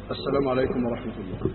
السلام عليكم ورحمة الله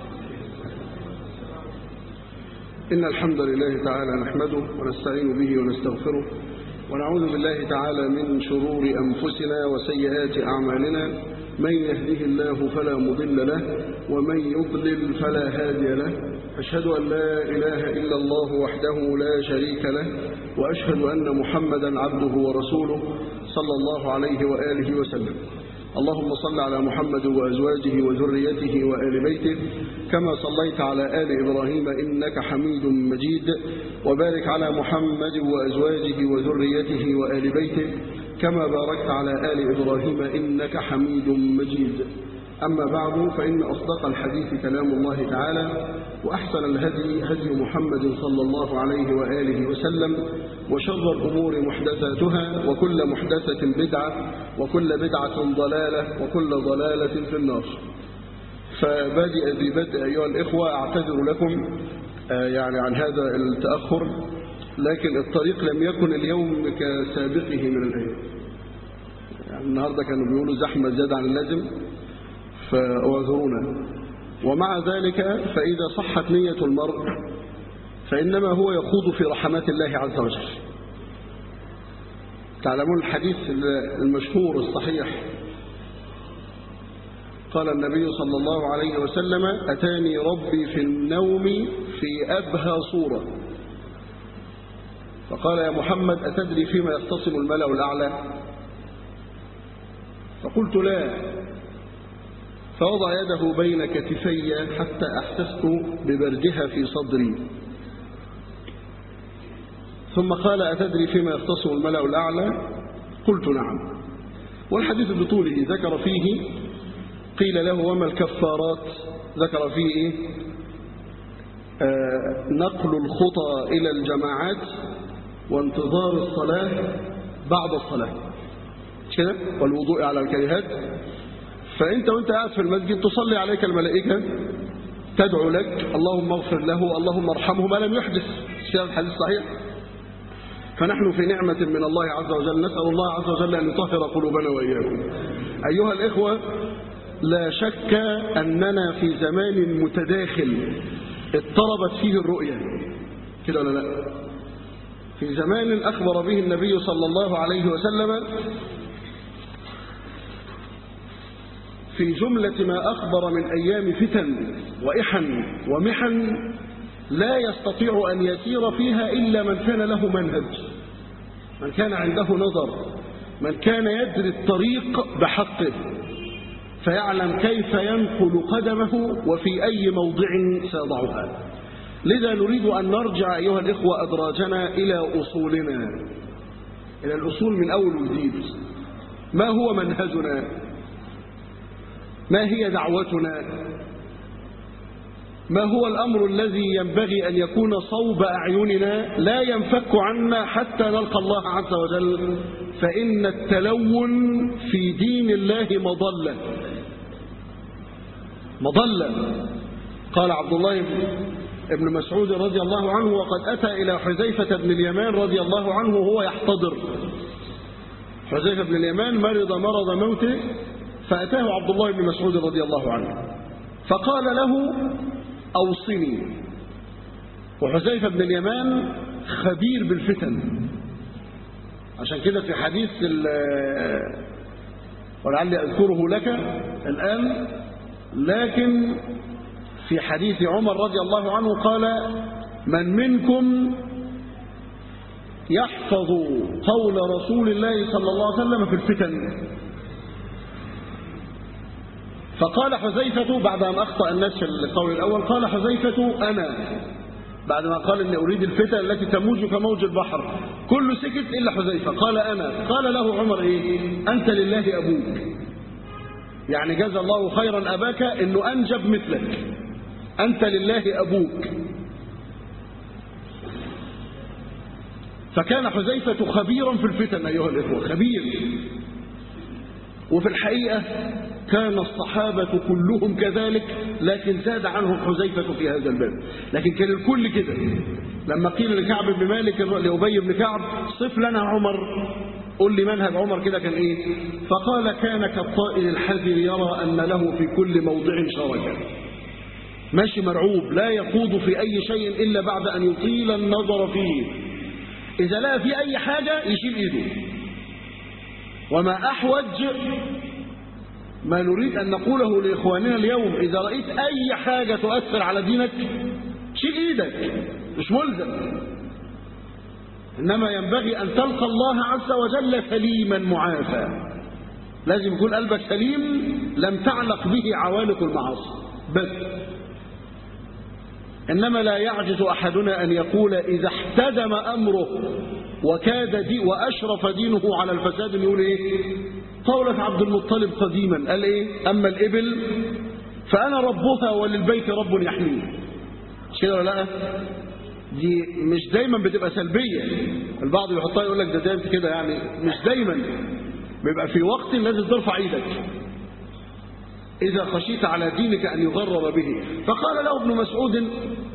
إن الحمد لله تعالى نحمده ونستعين به ونستغفره ونعوذ بالله تعالى من شرور أنفسنا وسيئات أعمالنا من يهده الله فلا مضل له ومن يضلل فلا هادي له أشهد أن لا إله إلا الله وحده لا شريك له وأشهد أن محمدا عبده ورسوله صلى الله عليه وآله وسلم اللهم صل على محمد وأزواجه وذريته وآل بيته كما صليت على آل إبراهيم إنك حميد مجيد وبارك على محمد وأزواجه وذريته وآل بيته كما باركت على آل إبراهيم إنك حميد مجيد أما بعد فإن أصدق الحديث كلام الله تعالى وأحسن الهدي هدي محمد صلى الله عليه وآله وسلم وشر الأمور محدثاتها وكل محدثة بدعة وكل بدعة ضلالة وكل ضلالة في النار فبادئ ذي بدء أيها الإخوة أعتذر لكم يعني عن هذا التأخر لكن الطريق لم يكن اليوم كسابقه من الأيام يعني النهاردة كانوا بيقولوا زحمة زيادة عن اللازم فاعذرونا ومع ذلك فإذا صحت نية المرء فإنما هو يخوض في رحمات الله عز وجل تعلمون الحديث المشهور الصحيح قال النبي صلى الله عليه وسلم أتاني ربي في النوم في أبهى صورة فقال يا محمد أتدري فيما يختصم الملأ الأعلى فقلت لا فوضع يده بين كتفي حتى أحسست ببردها في صدري ثم قال أتدري فيما يختصم الملأ الأعلى قلت نعم والحديث بطوله ذكر فيه قيل له وما الكفارات ذكر فيه إيه؟ آه نقل الخطى إلى الجماعات وانتظار الصلاة بعد الصلاة كده والوضوء على الكريهات فأنت وانت قاعد في المسجد تصلي عليك الملائكة تدعو لك اللهم اغفر له اللهم ارحمه ما لم يحدث في هذا الحديث صحيح فنحن في نعمة من الله عز وجل نسأل الله عز وجل أن يطهر قلوبنا وإياكم أيها الإخوة لا شك أننا في زمان متداخل اضطربت فيه الرؤية كده ولا لا في زمان أخبر به النبي صلى الله عليه وسلم في جملة ما أخبر من أيام فتن وإحن ومحن لا يستطيع أن يسير فيها إلا من كان له منهج من كان عنده نظر من كان يدري الطريق بحقه فيعلم كيف ينقل قدمه وفي أي موضع سيضعها لذا نريد أن نرجع أيها الإخوة أدراجنا إلى أصولنا إلى الأصول من أول وجديد ما هو منهجنا ما هي دعوتنا ما هو الأمر الذي ينبغي أن يكون صوب أعيننا لا ينفك عنا حتى نلقى الله عز وجل فإن التلون في دين الله مضلة مضلة قال عبد الله ابن مسعود رضي الله عنه وقد أتى إلى حذيفة بن اليمان رضي الله عنه وهو يحتضر حذيفة بن اليمان مرض مرض موته فأتاه عبد الله بن مسعود رضي الله عنه فقال له أوصني وحذيفة بن اليمان خبير بالفتن عشان كده في حديث ولعلي أذكره لك الآن لكن في حديث عمر رضي الله عنه قال من منكم يحفظ قول رسول الله صلى الله عليه وسلم في الفتن فقال حذيفة بعد أن أخطأ الناس في القول الأول قال حذيفة أنا بعد ما قال إني أريد الفتن التي تموج كموج البحر كل سكت إلا حذيفة قال أنا قال له عمر إيه أنت لله أبوك يعني جزى الله خيرا أباك إنه أنجب مثلك أنت لله أبوك فكان حذيفة خبيرا في الفتن أيها الإخوة خبير وفي الحقيقة كان الصحابة كلهم كذلك لكن زاد عنهم حذيفة في هذا الباب لكن كان الكل كده لما قيل لكعب بن مالك لأبي بن كعب صف لنا عمر قل لي منهج عمر كده كان ايه فقال كان كالطائر الحذر يرى ان له في كل موضع شركا ماشي مرعوب لا يخوض في اي شيء الا بعد ان يطيل النظر فيه اذا لقى في اي حاجه يشيل ايده وما احوج ما نريد ان نقوله لاخواننا اليوم اذا رايت اي حاجه تؤثر على دينك شيل ايدك مش ملزم إنما ينبغي أن تلقى الله عز وجل سليما معافى لازم يكون قلبك سليم لم تعلق به عوالق المعاصي بس إنما لا يعجز أحدنا أن يقول إذا احتدم أمره وكاد دي وأشرف دينه على الفساد يقول إيه قولة عبد المطلب قديما قال إيه أما الإبل فأنا ربها وللبيت رب يحميه مش كده ولا لا دي مش دايما بتبقى سلبية البعض يحطها يقول لك ده ده انت كده يعني مش دايما بيبقى في وقت لازم ترفع ايدك إذا خشيت على دينك أن يغرر به فقال له ابن مسعود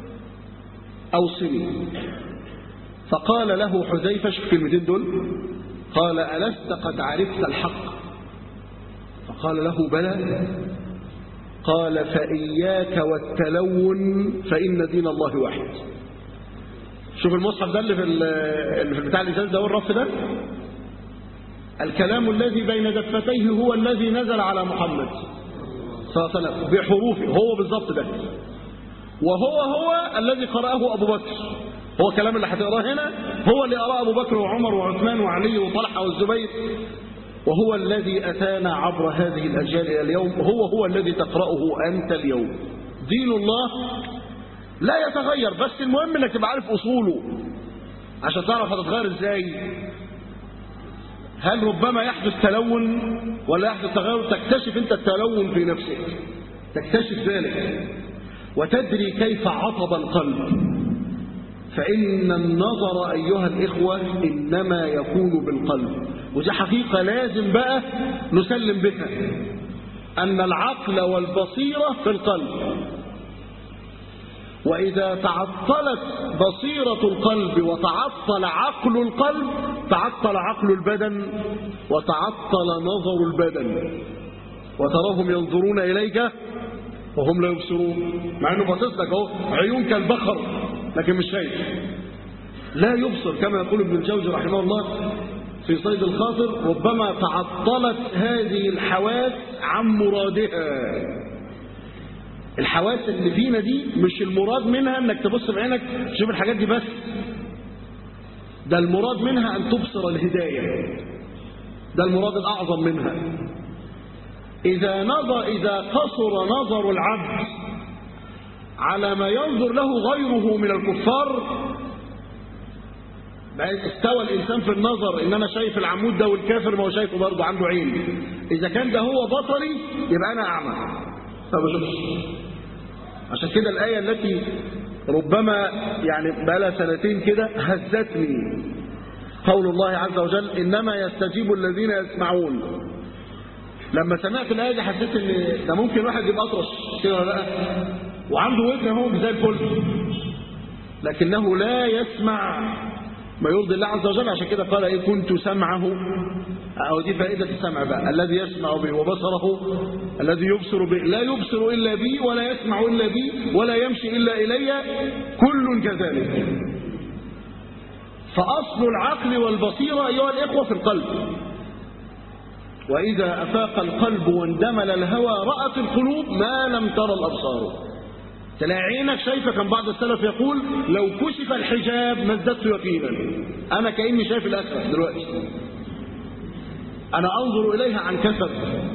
أوصني فقال له حذيفة شوف الكلمتين دول قال ألست قد عرفت الحق فقال له بلى قال فإياك والتلون فإن دين الله واحد شوف المصحف ده اللي في اللي في بتاع الازاز ده والرف ده الكلام الذي بين دفتيه هو الذي نزل على محمد صلى الله عليه وسلم بحروفه هو بالظبط ده وهو هو الذي قرأه أبو بكر هو الكلام اللي هتقراه هنا هو اللي قرأه أبو بكر وعمر وعثمان وعلي وطلحة والزبير وهو الذي أتانا عبر هذه الأجيال إلى اليوم هو هو الذي تقرأه أنت اليوم دين الله لا يتغير بس المهم انك تبقى عارف اصوله عشان تعرف هتتغير ازاي هل ربما يحدث تلون ولا يحدث تغير تكتشف انت التلون في نفسك تكتشف ذلك وتدري كيف عطب القلب فإن النظر أيها الإخوة إنما يكون بالقلب ودي حقيقة لازم بقى نسلم بها أن العقل والبصيرة في القلب وإذا تعطلت بصيرة القلب وتعطل عقل القلب تعطل عقل البدن وتعطل نظر البدن وتراهم ينظرون إليك وهم لا يبصرون مع أنه باصص لك أهو عيون كالبخر لكن مش شايف لا يبصر كما يقول ابن الجوزي رحمه الله في صيد الخاطر ربما تعطلت هذه الحواس عن مرادها الحواس اللي فينا دي مش المراد منها انك تبص بعينك تشوف الحاجات دي بس ده المراد منها ان تبصر الهداية ده المراد الاعظم منها اذا نظر اذا قصر نظر العبد على ما ينظر له غيره من الكفار استوى الانسان في النظر ان انا شايف العمود ده والكافر ما هو شايفه برضه عنده عين اذا كان ده هو بصري يبقى انا اعمى ما بشوفش عشان كده الآية التي ربما يعني بقى لها سنتين كده هزتني قول الله عز وجل إنما يستجيب الذين يسمعون لما سمعت الآية دي حسيت إن ده ممكن واحد يبقى أطرش كده ولا لا وعنده ودن اهو زي الفل لكنه لا يسمع ما يرضي الله عز وجل عشان كده قال إيه كنت سمعه أو دي فائدة السمع بقى الذي يسمع به وبصره الذي يبصر به لا يبصر إلا بي ولا يسمع إلا بي ولا يمشي إلا إلي كل كذلك فأصل العقل والبصيرة أيها الإخوة في القلب وإذا أفاق القلب واندمل الهوى رأت القلوب ما لم ترى الأبصار تلاقي عينك شايفة كان بعض السلف يقول لو كشف الحجاب ما ازددت يقينا أنا كأني شايف الأسرة دلوقتي أنا أنظر إليها عن كثر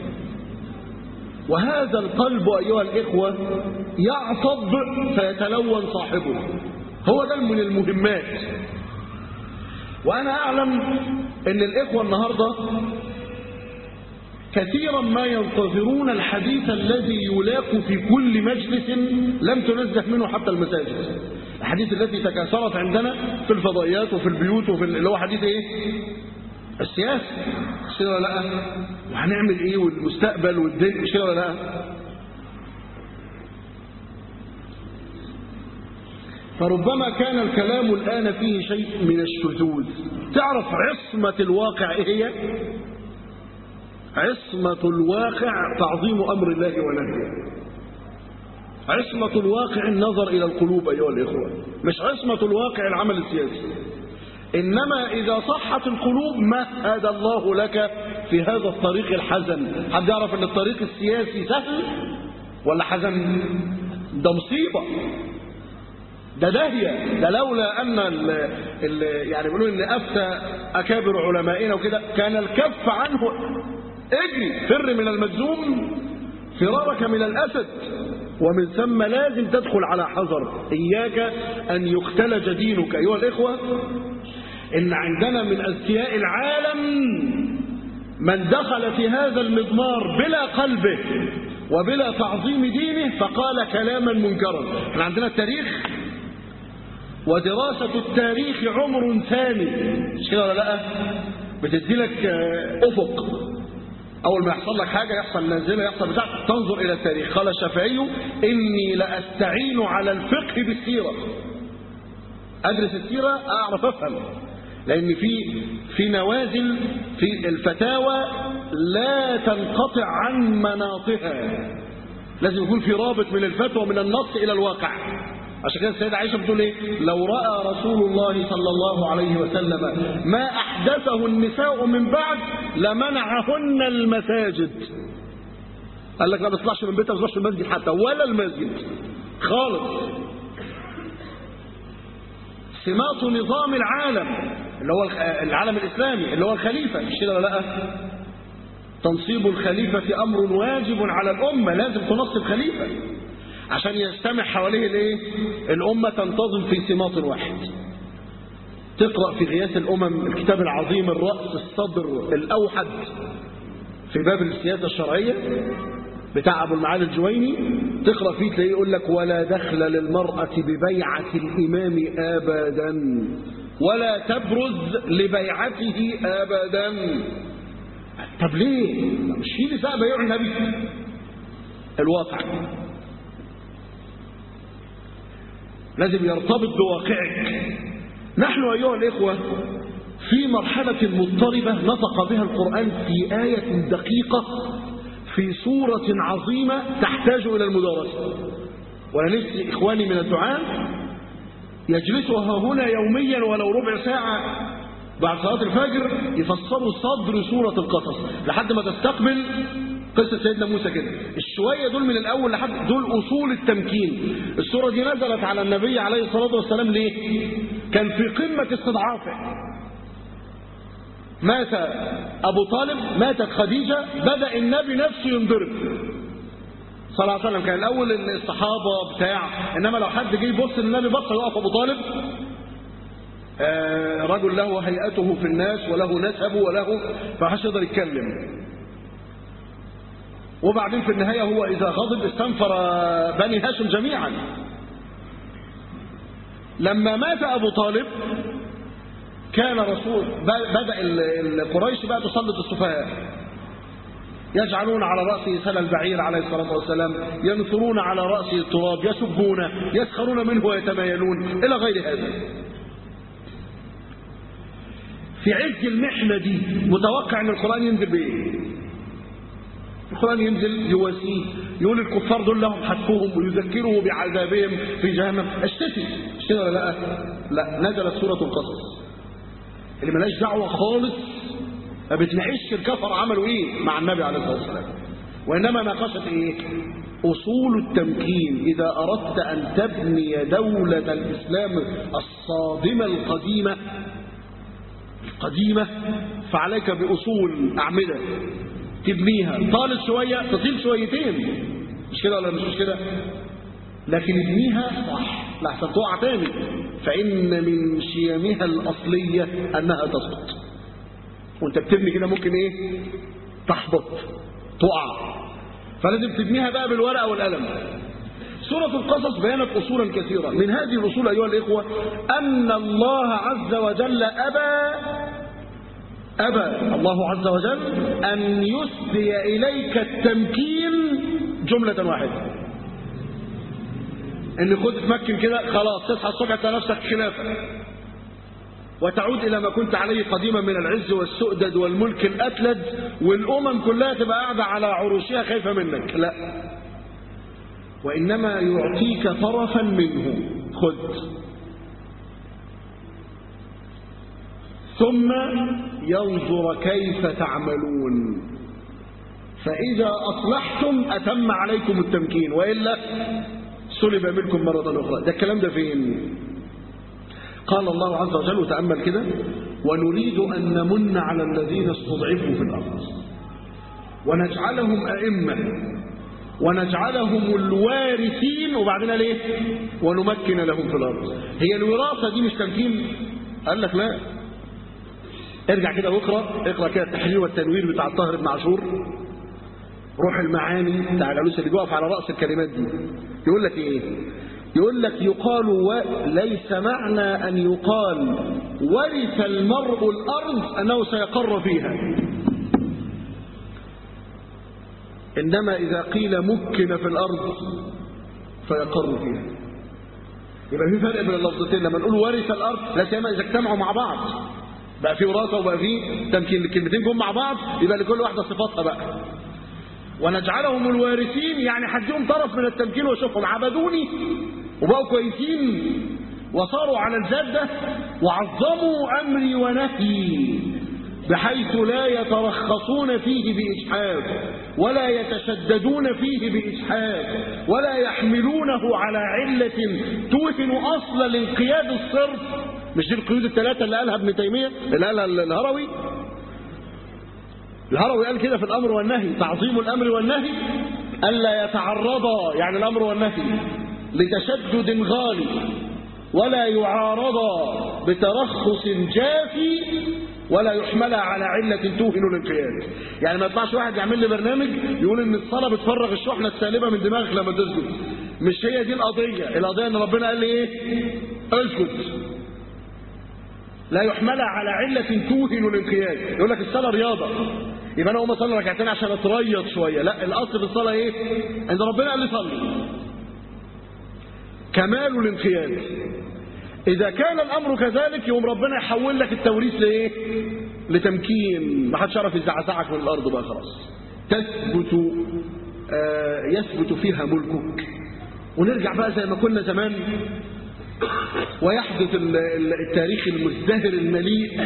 وهذا القلب أيها الإخوة يعصب فيتلون صاحبه هو ده من المهمات وأنا أعلم أن الإخوة النهاردة كثيرا ما ينتظرون الحديث الذي يلاق في كل مجلس لم تنزه منه حتى المساجد الحديث التي تكاثرت عندنا في الفضائيات وفي البيوت وفي اللي هو حديث ايه السياسة مش كده ولا لا وهنعمل ايه والمستقبل والدين مش كده ولا لا فربما كان الكلام الآن فيه شيء من الشذوذ تعرف عصمة الواقع إيه هي عصمة الواقع تعظيم أمر الله ونهيه عصمة الواقع النظر إلى القلوب أيها الإخوة مش عصمة الواقع العمل السياسي إنما إذا صحت القلوب مهد الله لك في هذا الطريق الحزن حد يعرف أن الطريق السياسي سهل ولا حزن ده مصيبة ده داهية ده لولا أن ال ال يعني بيقولوا إن أفتى أكابر علمائنا وكده كان الكف عنه اجري فر من المجزوم فرارك من الأسد ومن ثم لازم تدخل على حذر إياك أن يختلج دينك أيها الإخوة إن عندنا من أذكياء العالم من دخل في هذا المضمار بلا قلبه وبلا تعظيم دينه فقال كلاما منكرا احنا عندنا التاريخ ودراسة التاريخ عمر ثاني مش كده ولا لا بتدي لك أفق أول ما يحصل لك حاجة يحصل نازلة يحصل بتاع تنظر إلى التاريخ قال الشافعي إني لأستعين على الفقه بالسيرة أدرس السيرة أعرف أفهم لأن في في نوازل في الفتاوى لا تنقطع عن مناطها لازم يكون في رابط من الفتوى من النص إلى الواقع عشان كده السيدة عائشة بتقول ايه لو رأى رسول الله صلى الله عليه وسلم ما أحدثه النساء من بعد لمنعهن المساجد قال لك لا بيطلعش من بيتها ما بيطلعش المسجد حتى ولا المسجد خالص سمات نظام العالم اللي هو العالم الإسلامي اللي هو الخليفة مش كده ولا لا تنصيب الخليفة أمر واجب على الأمة لازم تنصب خليفة عشان يجتمع حواليه الايه الأمة تنتظم في سماط واحد تقرأ في غياث الأمم الكتاب العظيم الرأس الصدر الأوحد في باب السياسة الشرعية بتاع أبو المعالي الجويني تقرأ فيه تلاقيه يقول لك ولا دخل للمرأة ببيعة الإمام أبدا ولا تبرز لبيعته أبدا طب ليه مش في نساء بيعوا النبي الواقع لازم يرتبط بواقعك نحن أيها الإخوة في مرحلة مضطربة نطق بها القرآن في آية دقيقة في سورة عظيمة تحتاج إلى المدارسة وأنا نفسي إخواني من الدعاء يجلسوا هنا يوميا ولو ربع ساعة بعد صلاة الفجر يفسروا صدر سورة القصص لحد ما تستقبل قصة سيدنا موسى كده الشوية دول من الأول لحد دول أصول التمكين السورة دي نزلت على النبي عليه الصلاة والسلام ليه كان في قمة استضعافه مات أبو طالب ماتت خديجة بدأ النبي نفسه ينضرب صلى الله عليه وسلم كان الأول الصحابة بتاع إنما لو حد جه يبص للنبي بص يقف أبو طالب آه رجل له هيئته في الناس وله نسبه وله فحش يقدر يتكلم وبعدين في النهاية هو إذا غضب استنفر بني هاشم جميعا لما مات أبو طالب كان رسول بدأ القريش بقى تسلط السفهاء يجعلون على رأسه سل البعير عليه الصلاة والسلام ينثرون على رأسه التراب يسبونه يسخرون منه ويتمايلون إلى غير هذا في عز المحنة دي متوقع أن القرآن ينزل بإيه القرآن ينزل يواسيه يقول الكفار دول لهم حتفهم ويذكروا بعذابهم في جهنم اشتكي اشتكي ولا لا لا نزلت سورة القصص اللي ملاش دعوة خالص ما بتناقش الكفر عملوا ايه مع النبي عليه الصلاة والسلام وإنما ناقشت ايه أصول التمكين إذا أردت أن تبني دولة الإسلام الصادمة القديمة القديمة فعليك بأصول أعمدة تبنيها طالت شوية تطيل شويتين مش كده ولا مش كده لكن ابنيها صح لحسن تقع تاني فإن من شيمها الأصلية أنها تسقط وانت بتبني كده ممكن ايه تحبط تقع فلازم تبنيها بقى بالورقة والقلم سورة القصص بيانت أصولا كثيرة من هذه الأصول أيها الإخوة أن الله عز وجل أبى أبى الله عز وجل أن يسدي إليك التمكين جملة واحدة ان خد تمكن كده خلاص تصحى الصبح تلاقي نفسك خلافه وتعود الى ما كنت عليه قديما من العز والسؤدد والملك الاتلد والامم كلها تبقى قاعده على عروشها خايفه منك لا وانما يعطيك طرفا منه خذ ثم ينظر كيف تعملون فإذا أصلحتم أتم عليكم التمكين وإلا سلب منكم مرة أخرى ده الكلام ده فين قال الله عز وجل وتأمل كده ونريد أن نمن على الذين استضعفوا في الأرض ونجعلهم أئمة ونجعلهم الوارثين وبعدين ليه ونمكن لهم في الأرض هي الوراثة دي مش تمكين قال لك لا ارجع كده واقرا اقرا كده التحرير والتنوير بتاع الطاهر بن عاشور روح المعاني بتاع العلوس اللي بيقف على راس الكلمات دي يقول لك ايه يقول لك يقال وليس معنى ان يقال ورث المرء الارض انه سيقر فيها انما اذا قيل مكن في الارض فيقر فيها يبقى في فرق بين اللفظتين لما نقول ورث الارض لا سيما اذا اجتمعوا مع بعض بقى في وراثه وبقى في تمكين الكلمتين جم مع بعض يبقى لكل واحده صفاتها بقى ونجعلهم الوارثين يعني حدهم طرف من التمكين وشوفهم عبدوني وبقوا كويسين وصاروا على الجده وعظموا امري ونهيي بحيث لا يترخصون فيه بإجحاف ولا يتشددون فيه بإجحاف ولا يحملونه على علة توهن أصل الانقياد الصرف مش دي القيود الثلاثة اللي قالها ابن تيمية اللي قالها الهروي الهروي قال كده في الأمر والنهي تعظيم الأمر والنهي ألا يتعرضا يعني الأمر والنهي لتشدد غالي ولا يعارضا بترخص جافي ولا يحملها على علة توهن الانقياد يعني ما يطلعش واحد يعمل لي برنامج يقول ان الصلاة بتفرغ الشحنة السالبة من دماغك لما تسجد مش هي دي القضية القضية ان ربنا قال لي ايه اسجد لا يحملها على علة توهن الانقياد يقول لك الصلاة رياضة يبقى انا اقوم اصلي ركعتين عشان اتريض شوية لا الاصل في الصلاة ايه ان ربنا قال لي صلي كمال الانقياد إذا كان الأمر كذلك يوم ربنا يحول لك التوريث لإيه؟ لتمكين ما حدش يعرف يزعزعك من الأرض بقى خلاص تثبت آه يثبت فيها ملكك ونرجع بقى زي ما كنا زمان ويحدث التاريخ المزدهر المليء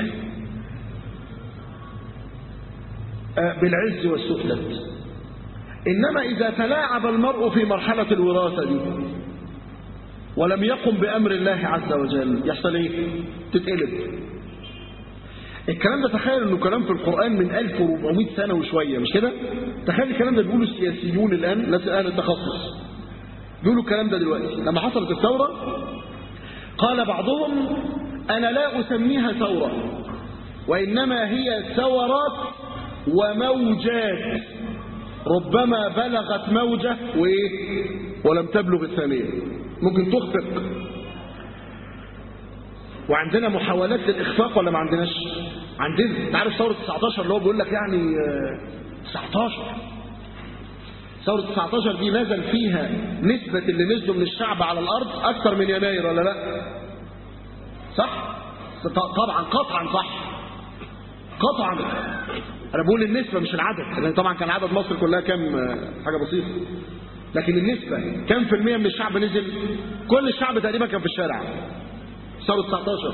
آه بالعز والسؤدد إنما إذا تلاعب المرء في مرحلة الوراثة دي ولم يقم بأمر الله عز وجل يحصل ايه تتقلب الكلام ده تخيل انه كلام في القرآن من 1400 سنة وشوية مش كده تخيل الكلام ده بيقوله السياسيون الآن ناس أهل التخصص بيقولوا الكلام ده دلوقتي لما حصلت الثورة قال بعضهم أنا لا أسميها ثورة وإنما هي ثورات وموجات ربما بلغت موجة وإيه ولم تبلغ الثانية ممكن تخفق وعندنا محاولات للإخفاق ولا ما عندناش عندنا انت عارف ثورة 19 اللي هو بيقول لك يعني 19 ثورة 19 دي نزل فيها نسبة اللي نزلوا من الشعب على الأرض أكثر من يناير ولا لا صح طبعا قطعا صح قطعا أنا بقول النسبة مش العدد لأن طبعا كان عدد مصر كلها كام حاجة بسيطة لكن النسبة كم في المية من الشعب نزل كل الشعب تقريبا كان في الشارع ثورة 19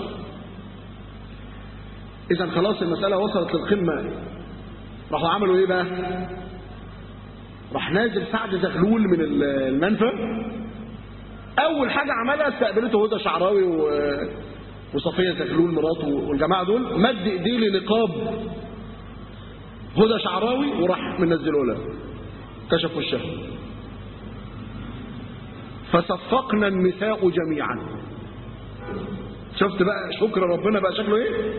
إذا خلاص المسألة وصلت للقمة راحوا عملوا إيه بقى راح نازل سعد زغلول من المنفى أول حاجة عملها استقبلته هدى شعراوي و... وصفية زغلول مراته والجماعة دول مد إيديه لنقاب هدى شعراوي وراح منزله لها كشف وشها فصفقنا النساء جميعا شفت بقى شكر ربنا بقى شكله ايه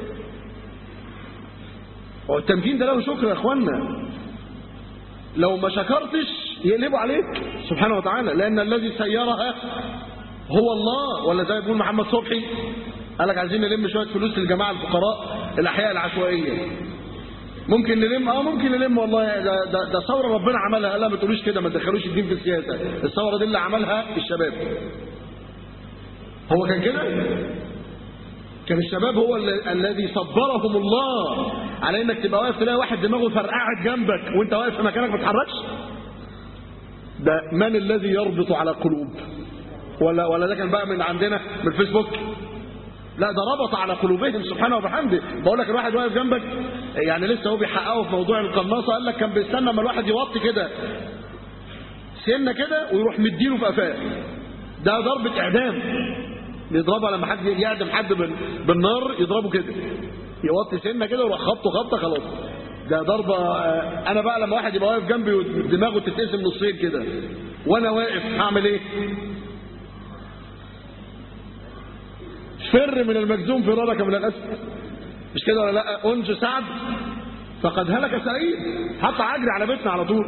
هو التمكين ده له شكر يا اخوانا لو ما شكرتش يقلبوا عليك سبحانه وتعالى لان الذي سيرها هو الله ولا زي بيقول محمد صبحي قال لك عايزين نلم شويه فلوس للجماعه الفقراء الاحياء العشوائيه ممكن نلم اه ممكن نلم والله ده, ده, ده ثوره ربنا عملها قال لا ما تقولوش كده ما تدخلوش الدين في السياسه الثوره دي اللي عملها الشباب هو كان كده كان الشباب هو ال- الذي صبرهم الله على انك تبقى واقف تلاقي واحد دماغه فرقعت جنبك وانت واقف في مكانك ما تتحركش ده من الذي يربط على قلوب ولا ولا ده كان بقى من عندنا من الفيسبوك لا ده ربط على قلوبهم سبحانه وبحمده بقول لك الواحد واقف جنبك يعني لسه هو بيحققه في موضوع القناصه قال لك كان بيستنى اما الواحد يوطي كده سنه كده ويروح مديله في قفاه ده ضربه اعدام بيضربها لما حد يعدم حد بال- بالنار يضربه كده يوطي سنه كده ويروح خبطه خبطه خلاص ده ضربه آه، انا بقى لما واحد يبقى واقف جنبي ودماغه تتقسم نصين كده وانا واقف هعمل ايه؟ فر من المجزوم فرارك من الاسد مش كده ولا لا انجو سعد فقد هلك سعيد حتى اجري على بيتنا على طول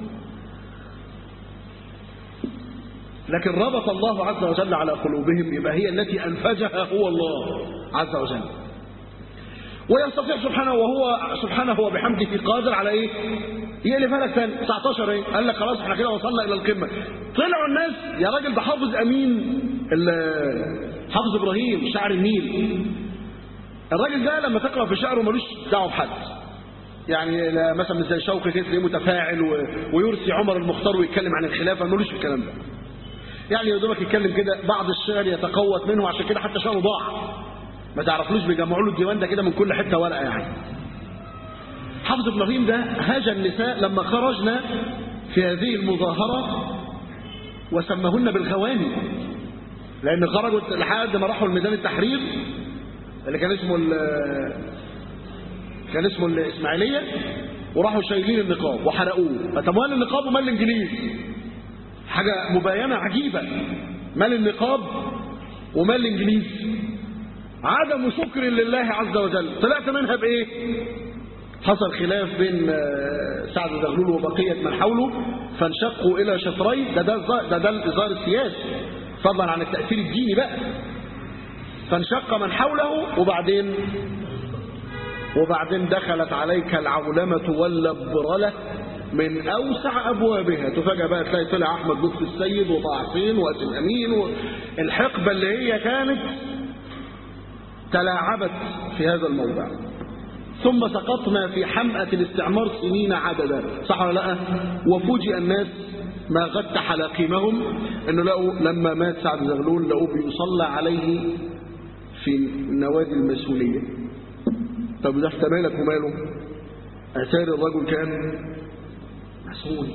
لكن ربط الله عز وجل على قلوبهم يبقى هي التي انفجها هو الله عز وجل ويستطيع سبحانه وهو سبحانه وبحمده قادر على ايه يقلبها لك تاني 19 ايه قال لك خلاص احنا كده وصلنا الى القمه طلعوا الناس يا راجل ده حافظ امين ال- حافظ ابراهيم شاعر النيل الراجل ده لما تقرا في شعره ملوش دعوه بحد يعني لا مثلا زي شوقي كده تلاقيه متفاعل و- ويرسي عمر المختار ويتكلم عن الخلافه ملوش في الكلام ده يعني يا دوبك يتكلم كده بعض الشعر يتقوت منه عشان كده حتى شعره ضاع ما تعرفلوش بيجمعوا له الديوان ده كده من كل حته ورقه يعني حافظ ابراهيم ده هاج النساء لما خرجنا في هذه المظاهره وسمهن بالغواني لان خرجوا لحد ما راحوا الميدان التحرير اللي كان اسمه ال- كان اسمه الاسماعيليه وراحوا شايلين النقاب وحرقوه طب مال النقاب ومال الانجليز حاجه مباينه عجيبه مال النقاب ومال الانجليز عدم شكر لله عز وجل طلعت منها بايه حصل خلاف بين آه، سعد زغلول وبقية من حوله فانشقوا إلى شطرين ده ده الظا- ده, ده الإظهار السياسي فضلا عن التأثير الديني بقى فانشق من حوله وبعدين وبعدين دخلت عليك العولمة واللبرلة من أوسع أبوابها تفاجأ بقى تلاقي طلع أحمد لطفي السيد وطه حسين وقاسم أمين الحقبة اللي هي كانت تلاعبت في هذا الموضع ثم سقطنا في حمأة الاستعمار سنين عددا صح ولا لا وفوجئ الناس ما غت حلاقيمهم انه لقوا لما مات سعد زغلول لقوه بيصلى عليه في نوادي المسؤولية طب ده انت مالك وماله اثار الرجل كان مسؤول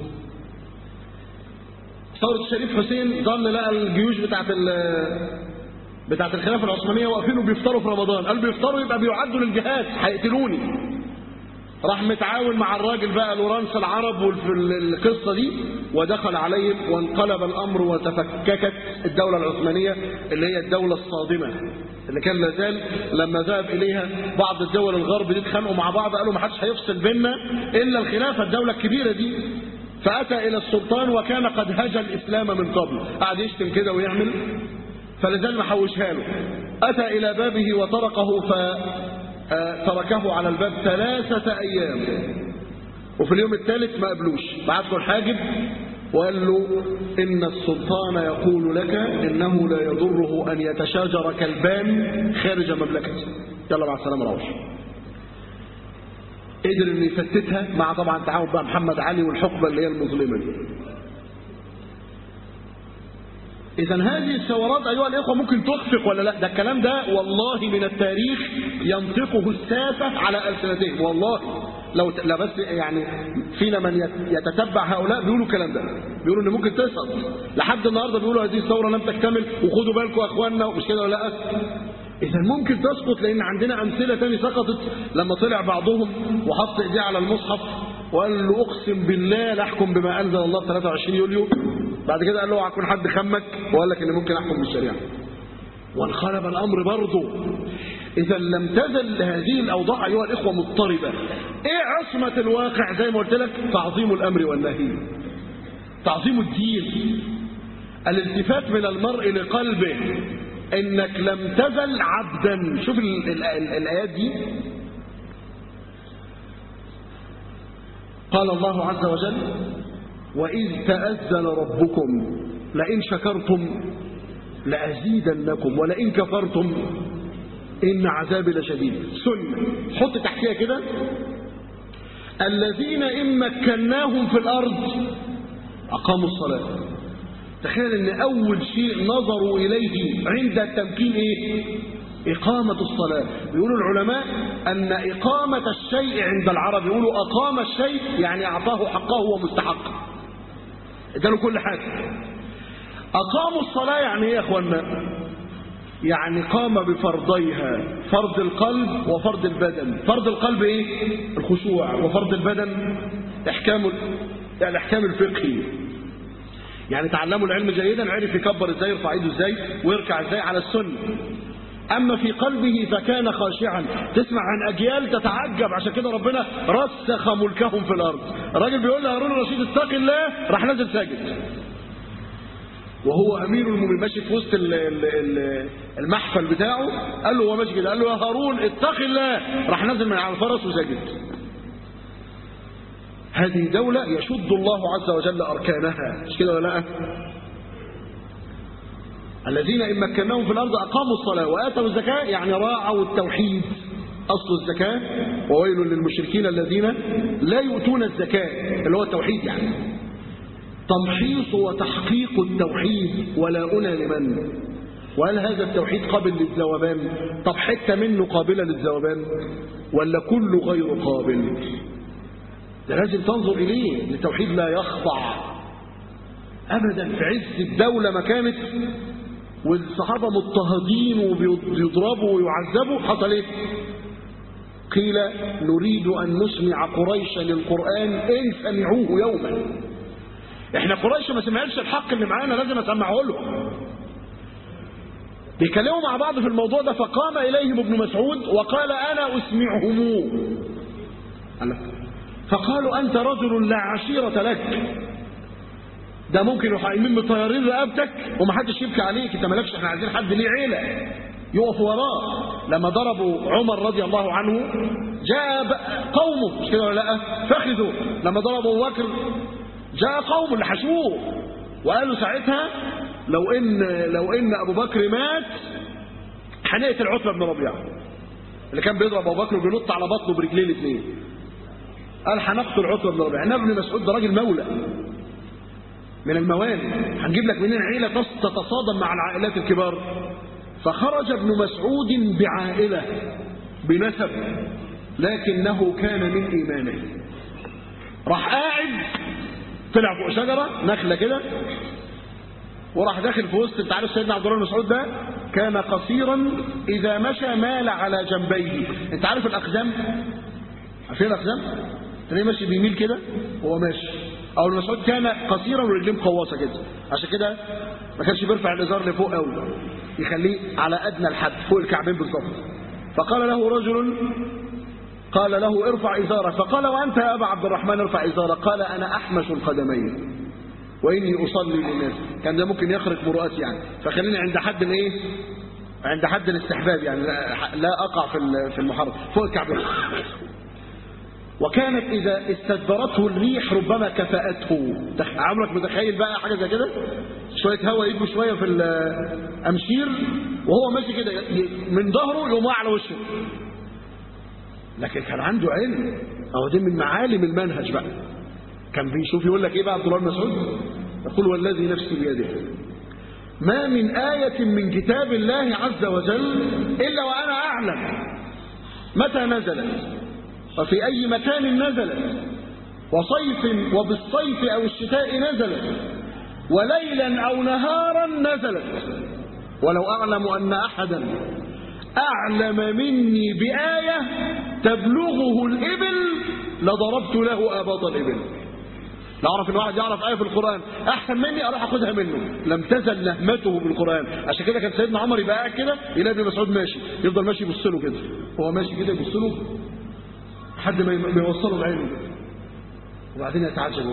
ثورة الشريف حسين ظن لقى الجيوش بتاعت ال- بتاعت الخلافة العثمانية واقفين وبيفطروا في رمضان قال بيفطروا يبقى بيعدوا للجهاد هيقتلوني راح متعاون مع الراجل بقى لورانس العرب والقصة دي ودخل عليهم وانقلب الأمر وتفككت الدولة العثمانية اللي هي الدولة الصادمة اللي كان لازال لما ذهب إليها بعض الدول الغرب دي اتخانقوا مع بعض قالوا ما حدش هيفصل بيننا إلا الخلافة الدولة الكبيرة دي فأتى إلى السلطان وكان قد هجى الإسلام من قبل قعد يشتم كده ويعمل فلذلك ما حوشها له أتى إلى بابه وطرقه فتركه على الباب ثلاثة أيام وفي اليوم الثالث ما قبلوش بعت له الحاجب وقال له إن السلطان يقول لك إنه لا يضره أن يتشاجر كلبان خارج مملكته يلا مع السلامة روح قدر انه يفتتها مع طبعا تعاون بقى محمد علي والحقبه اللي هي المظلمه دي إذا هذه الثورات أيها الإخوة ممكن تخفق ولا لا؟ ده الكلام ده والله من التاريخ ينطقه السافة على ألسنتهم والله لو ت... لا بس يعني فينا من يت- يتتبع هؤلاء بيقولوا الكلام ده بيقولوا إن ممكن تسقط لحد النهارده بيقولوا هذه الثورة لم تكتمل وخدوا بالكم يا إخواننا مش كده ولا لا؟ إذا ممكن تسقط لأن عندنا أمثلة تاني سقطت لما طلع بعضهم وحط إيديه على المصحف وقال له أقسم بالله لا أحكم بما أنزل الله في 23 يوليو بعد كده قال له اوعى يكون حد خمك وقال لك ان ممكن احكم بالشريعه وانقلب الامر برضه اذا لم تزل هذه الاوضاع ايها الاخوه مضطربه ايه عصمه الواقع زي ما قلت لك تعظيم الامر والنهي تعظيم الدين الالتفات من المرء لقلبه انك لم تزل عبدا شوف ال ال ال الايات دي قال الله عز وجل وإذ تأذن ربكم لئن شكرتم لأزيدنكم ولئن كفرتم إن عذابي لشديد سنة حط تحتها كده الذين إن مكناهم في الأرض أقاموا الصلاة تخيل أن أول شيء نظروا إليه عند التمكين إيه؟ إقامة الصلاة بيقولوا العلماء أن إقامة الشيء عند العرب يقولوا أقام الشيء يعني أعطاه حقه ومستحقه اداله كل حاجة أقاموا الصلاة يعني إيه يا أخوانا يعني قام بفرضيها فرض القلب وفرض البدن فرض القلب إيه الخشوع وفرض البدن إحكام الإحكام الفقهي يعني تعلموا العلم جيدا عرف يكبر ازاي يرفع ايده ازاي ويركع ازاي على السنه أما في قلبه فكان خاشعا تسمع عن أجيال تتعجب عشان كده ربنا رسخ ملكهم في الأرض الراجل بيقول لهارون الرشيد اتق الله راح نازل ساجد وهو أمير المؤمنين ماشي في وسط المحفل بتاعه قال له هو ماشي كده قال له يا هارون اتق الله راح نازل من على الفرس وساجد هذه دولة يشد الله عز وجل أركانها مش كده ولا لا الذين إن مكناهم في الأرض أقاموا الصلاة وآتوا الزكاة يعني راعوا التوحيد أصل الزكاة وويل للمشركين الذين لا يؤتون الزكاة اللي هو التوحيد يعني تمحيص وتحقيق التوحيد ولا أنى لمن وهل هذا التوحيد قابل للذوبان طب حتة منه قابلة للذوبان ولا كله غير قابل ده لازم تنظر إليه التوحيد لا يخضع أبدا في عز الدولة ما كانت والصحابة مضطهدين وبيضربوا ويعذبوا حصل ايه قيل نريد أن نسمع قريشا للقرآن إن سمعوه يوما احنا قريش ما سمعتش الحق اللي معانا لازم اسمعه لهم بيكلموا مع بعض في الموضوع ده فقام إليهم ابن مسعود وقال أنا أسمعهم فقالوا أنت رجل لا عشيرة لك ده ممكن يروحوا قايمين مطيرين رقبتك ومحدش يبكي عليك انت مالكش احنا عايزين حد ليه عيله يقف وراه لما ضربوا عمر رضي الله عنه جاء قومه مش كده ولا لا فخذوا لما ضربوا ابو بكر جاء قوم اللي حشوه وقالوا ساعتها لو ان لو ان ابو بكر مات هنقتل عتبه بن ربيعه اللي كان بيضرب ابو بكر وبينط على بطنه برجليه الاثنين قال هنقتل عتبه بن ربيعه النبي بن مسعود ده راجل مولى من الموالي هنجيب لك منين عيلة تتصادم مع العائلات الكبار فخرج ابن مسعود بعائلة بنسب لكنه كان من إيمانه راح قاعد طلع فوق شجرة نخلة كده وراح داخل في وسط انت عارف سيدنا عبد الله بن مسعود ده كان قصيرا إذا مشى مال على جنبيه انت عارف الأقزام عارفين الأقزام تلاقيه ماشي بيميل كده وهو ماشي او المسعود كان قصيرا ورجليه مقوصه كده عشان كده ما كانش بيرفع الازار لفوق قوي يخليه على ادنى الحد فوق الكعبين بالظبط فقال له رجل قال له ارفع ازارك فقال وانت يا ابا عبد الرحمن ارفع ازارك قال انا احمش القدمين واني اصلي للناس كان ده ممكن يخرج مرؤتي يعني فخليني عند حد الايه عند حد الاستحباب يعني لا, لا اقع في في المحرم فوق الكعبين وكانت إذا استدبرته الريح ربما كفأته عمرك متخيل بقى حاجة زي كده شوية هواء يجوا شوية في الأمشير وهو ماشي كده من ظهره يقوم على وشه لكن كان عنده علم أهو دي من معالم المنهج بقى كان بيشوف يقول لك إيه بقى عبد الله بن مسعود يقول والذي نفسي بيده ما من آية من كتاب الله عز وجل إلا وأنا أعلم متى نزلت وفي أي مكان نزلت وصيف وبالصيف أو الشتاء نزلت وليلا أو نهارا نزلت ولو أعلم أن أحدا أعلم مني بآية تبلغه الإبل لضربت له آباط الإبل لو أعرف إن واحد يعرف آية في القرآن أحسن مني أروح أخذها منه لم تزل نهمته بالقرآن عشان كده كان سيدنا عمر يبقى قاعد كده يلاقي ابن مسعود ماشي يفضل ماشي يبص له كده هو ماشي كده يبص له لحد ما يوصلوا العلم وبعدين يتعجبوا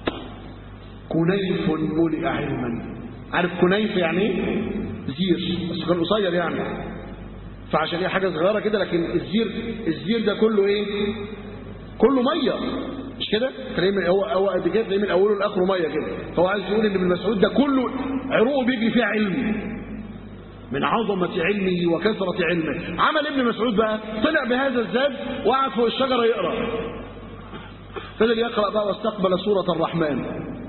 كنيف ملئ علما عارف كنيف يعني ايه زير بس كان قصير يعني فعشان ايه حاجه صغيره كده لكن الزير الزير ده كله ايه كله ميه مش كده تلاقيه من هو هو قد كده تلاقيه من اوله لاخره ميه كده هو عايز يقول ان ابن مسعود ده كله عروقه بيجري فيها علم من عظمة علمه وكثرة علمه عمل ابن مسعود بقى طلع بهذا الزاد وقعد فوق الشجرة يقرأ فضل يقرأ بقى واستقبل سورة الرحمن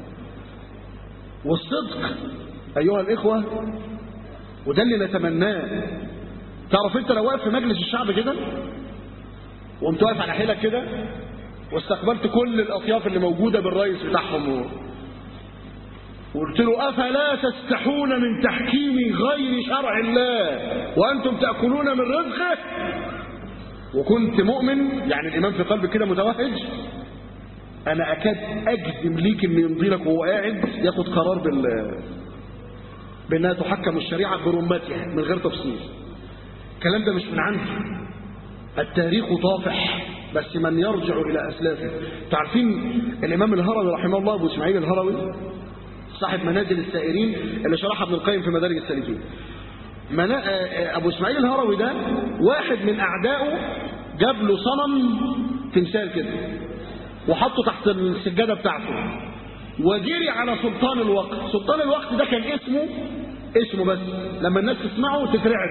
والصدق أيها الإخوة وده اللي نتمناه تعرف انت لو واقف في مجلس الشعب كده وقمت واقف على حيلك كده واستقبلت كل الأطياف اللي موجودة بالرئيس بتاعهم وقلت له أفلا تستحون من تحكيم غير شرع الله وأنتم تأكلون من رزقه وكنت مؤمن يعني الإمام في قلبك كده متوهج أنا أكاد أجزم ليك إن يمضي لك وهو قاعد ياخد قرار بال بأنها تحكم الشريعة برمتها من غير تفصيل الكلام ده مش من عندي التاريخ طافح بس من يرجع إلى أسلافه تعرفين الإمام الهروي رحمه الله أبو إسماعيل الهروي صاحب منازل السائرين اللي شرحها ابن القيم في مدارج السالكين منا... ابو اسماعيل الهروي ده واحد من اعدائه جاب له صنم تمثال كده وحطه تحت السجاده بتاعته وجري على سلطان الوقت سلطان الوقت ده كان اسمه اسمه بس لما الناس تسمعه تترعب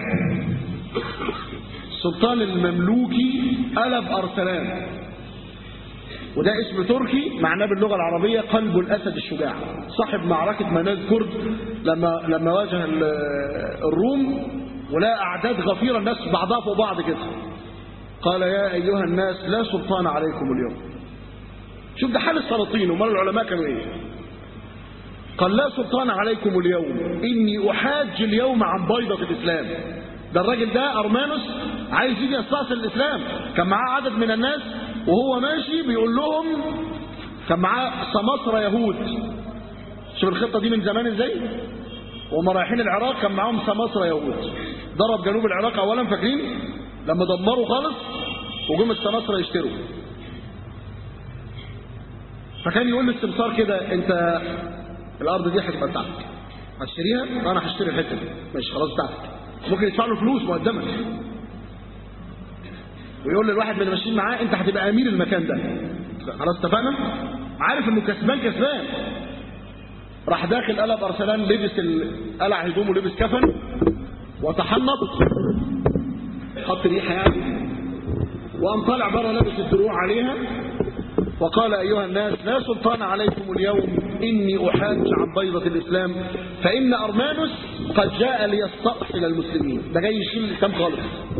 السلطان المملوكي قلب ارسلان وده اسم تركي معناه باللغة العربية قلب الأسد الشجاع صاحب معركة مناز كرد لما لما واجه الروم ولقى أعداد غفيرة الناس بعضها فوق بعض كده قال يا أيها الناس لا سلطان عليكم اليوم شوف ده حال السلاطين ومال العلماء كانوا ايه قال لا سلطان عليكم اليوم إني أحاج اليوم عن بيضة الإسلام ده الراجل ده أرمانوس عايز يجي يستأصل الإسلام كان معاه عدد من الناس وهو ماشي بيقول لهم كان معاه سماسرة يهود شوف الخطة دي من زمان ازاي وهم رايحين العراق كان معاهم سماسرة يهود ضرب جنوب العراق اولا فاكرين لما دمروا خالص وجم السماسرة يشتروا فكان يقول للسمسار كده انت الارض دي هتبقى بتاعتك هتشتريها انا هشتري الحته دي ماشي خلاص بتاعتك ممكن يدفع له فلوس مقدمه ويقول للواحد من اللي ماشيين معاه انت هتبقى امير المكان ده خلاص اتفقنا عارف انه كسبان كسبان راح داخل قلب ارسلان لبس قلع هدومه لبس كفن وتحنط حط ريحه يعني وقام طالع بره لابس الدروع عليها وقال ايها الناس لا سلطان عليكم اليوم اني احاج عن بيضه الاسلام فان ارمانوس قد جاء ليستأصل المسلمين ده جاي يشيل الاسلام خالص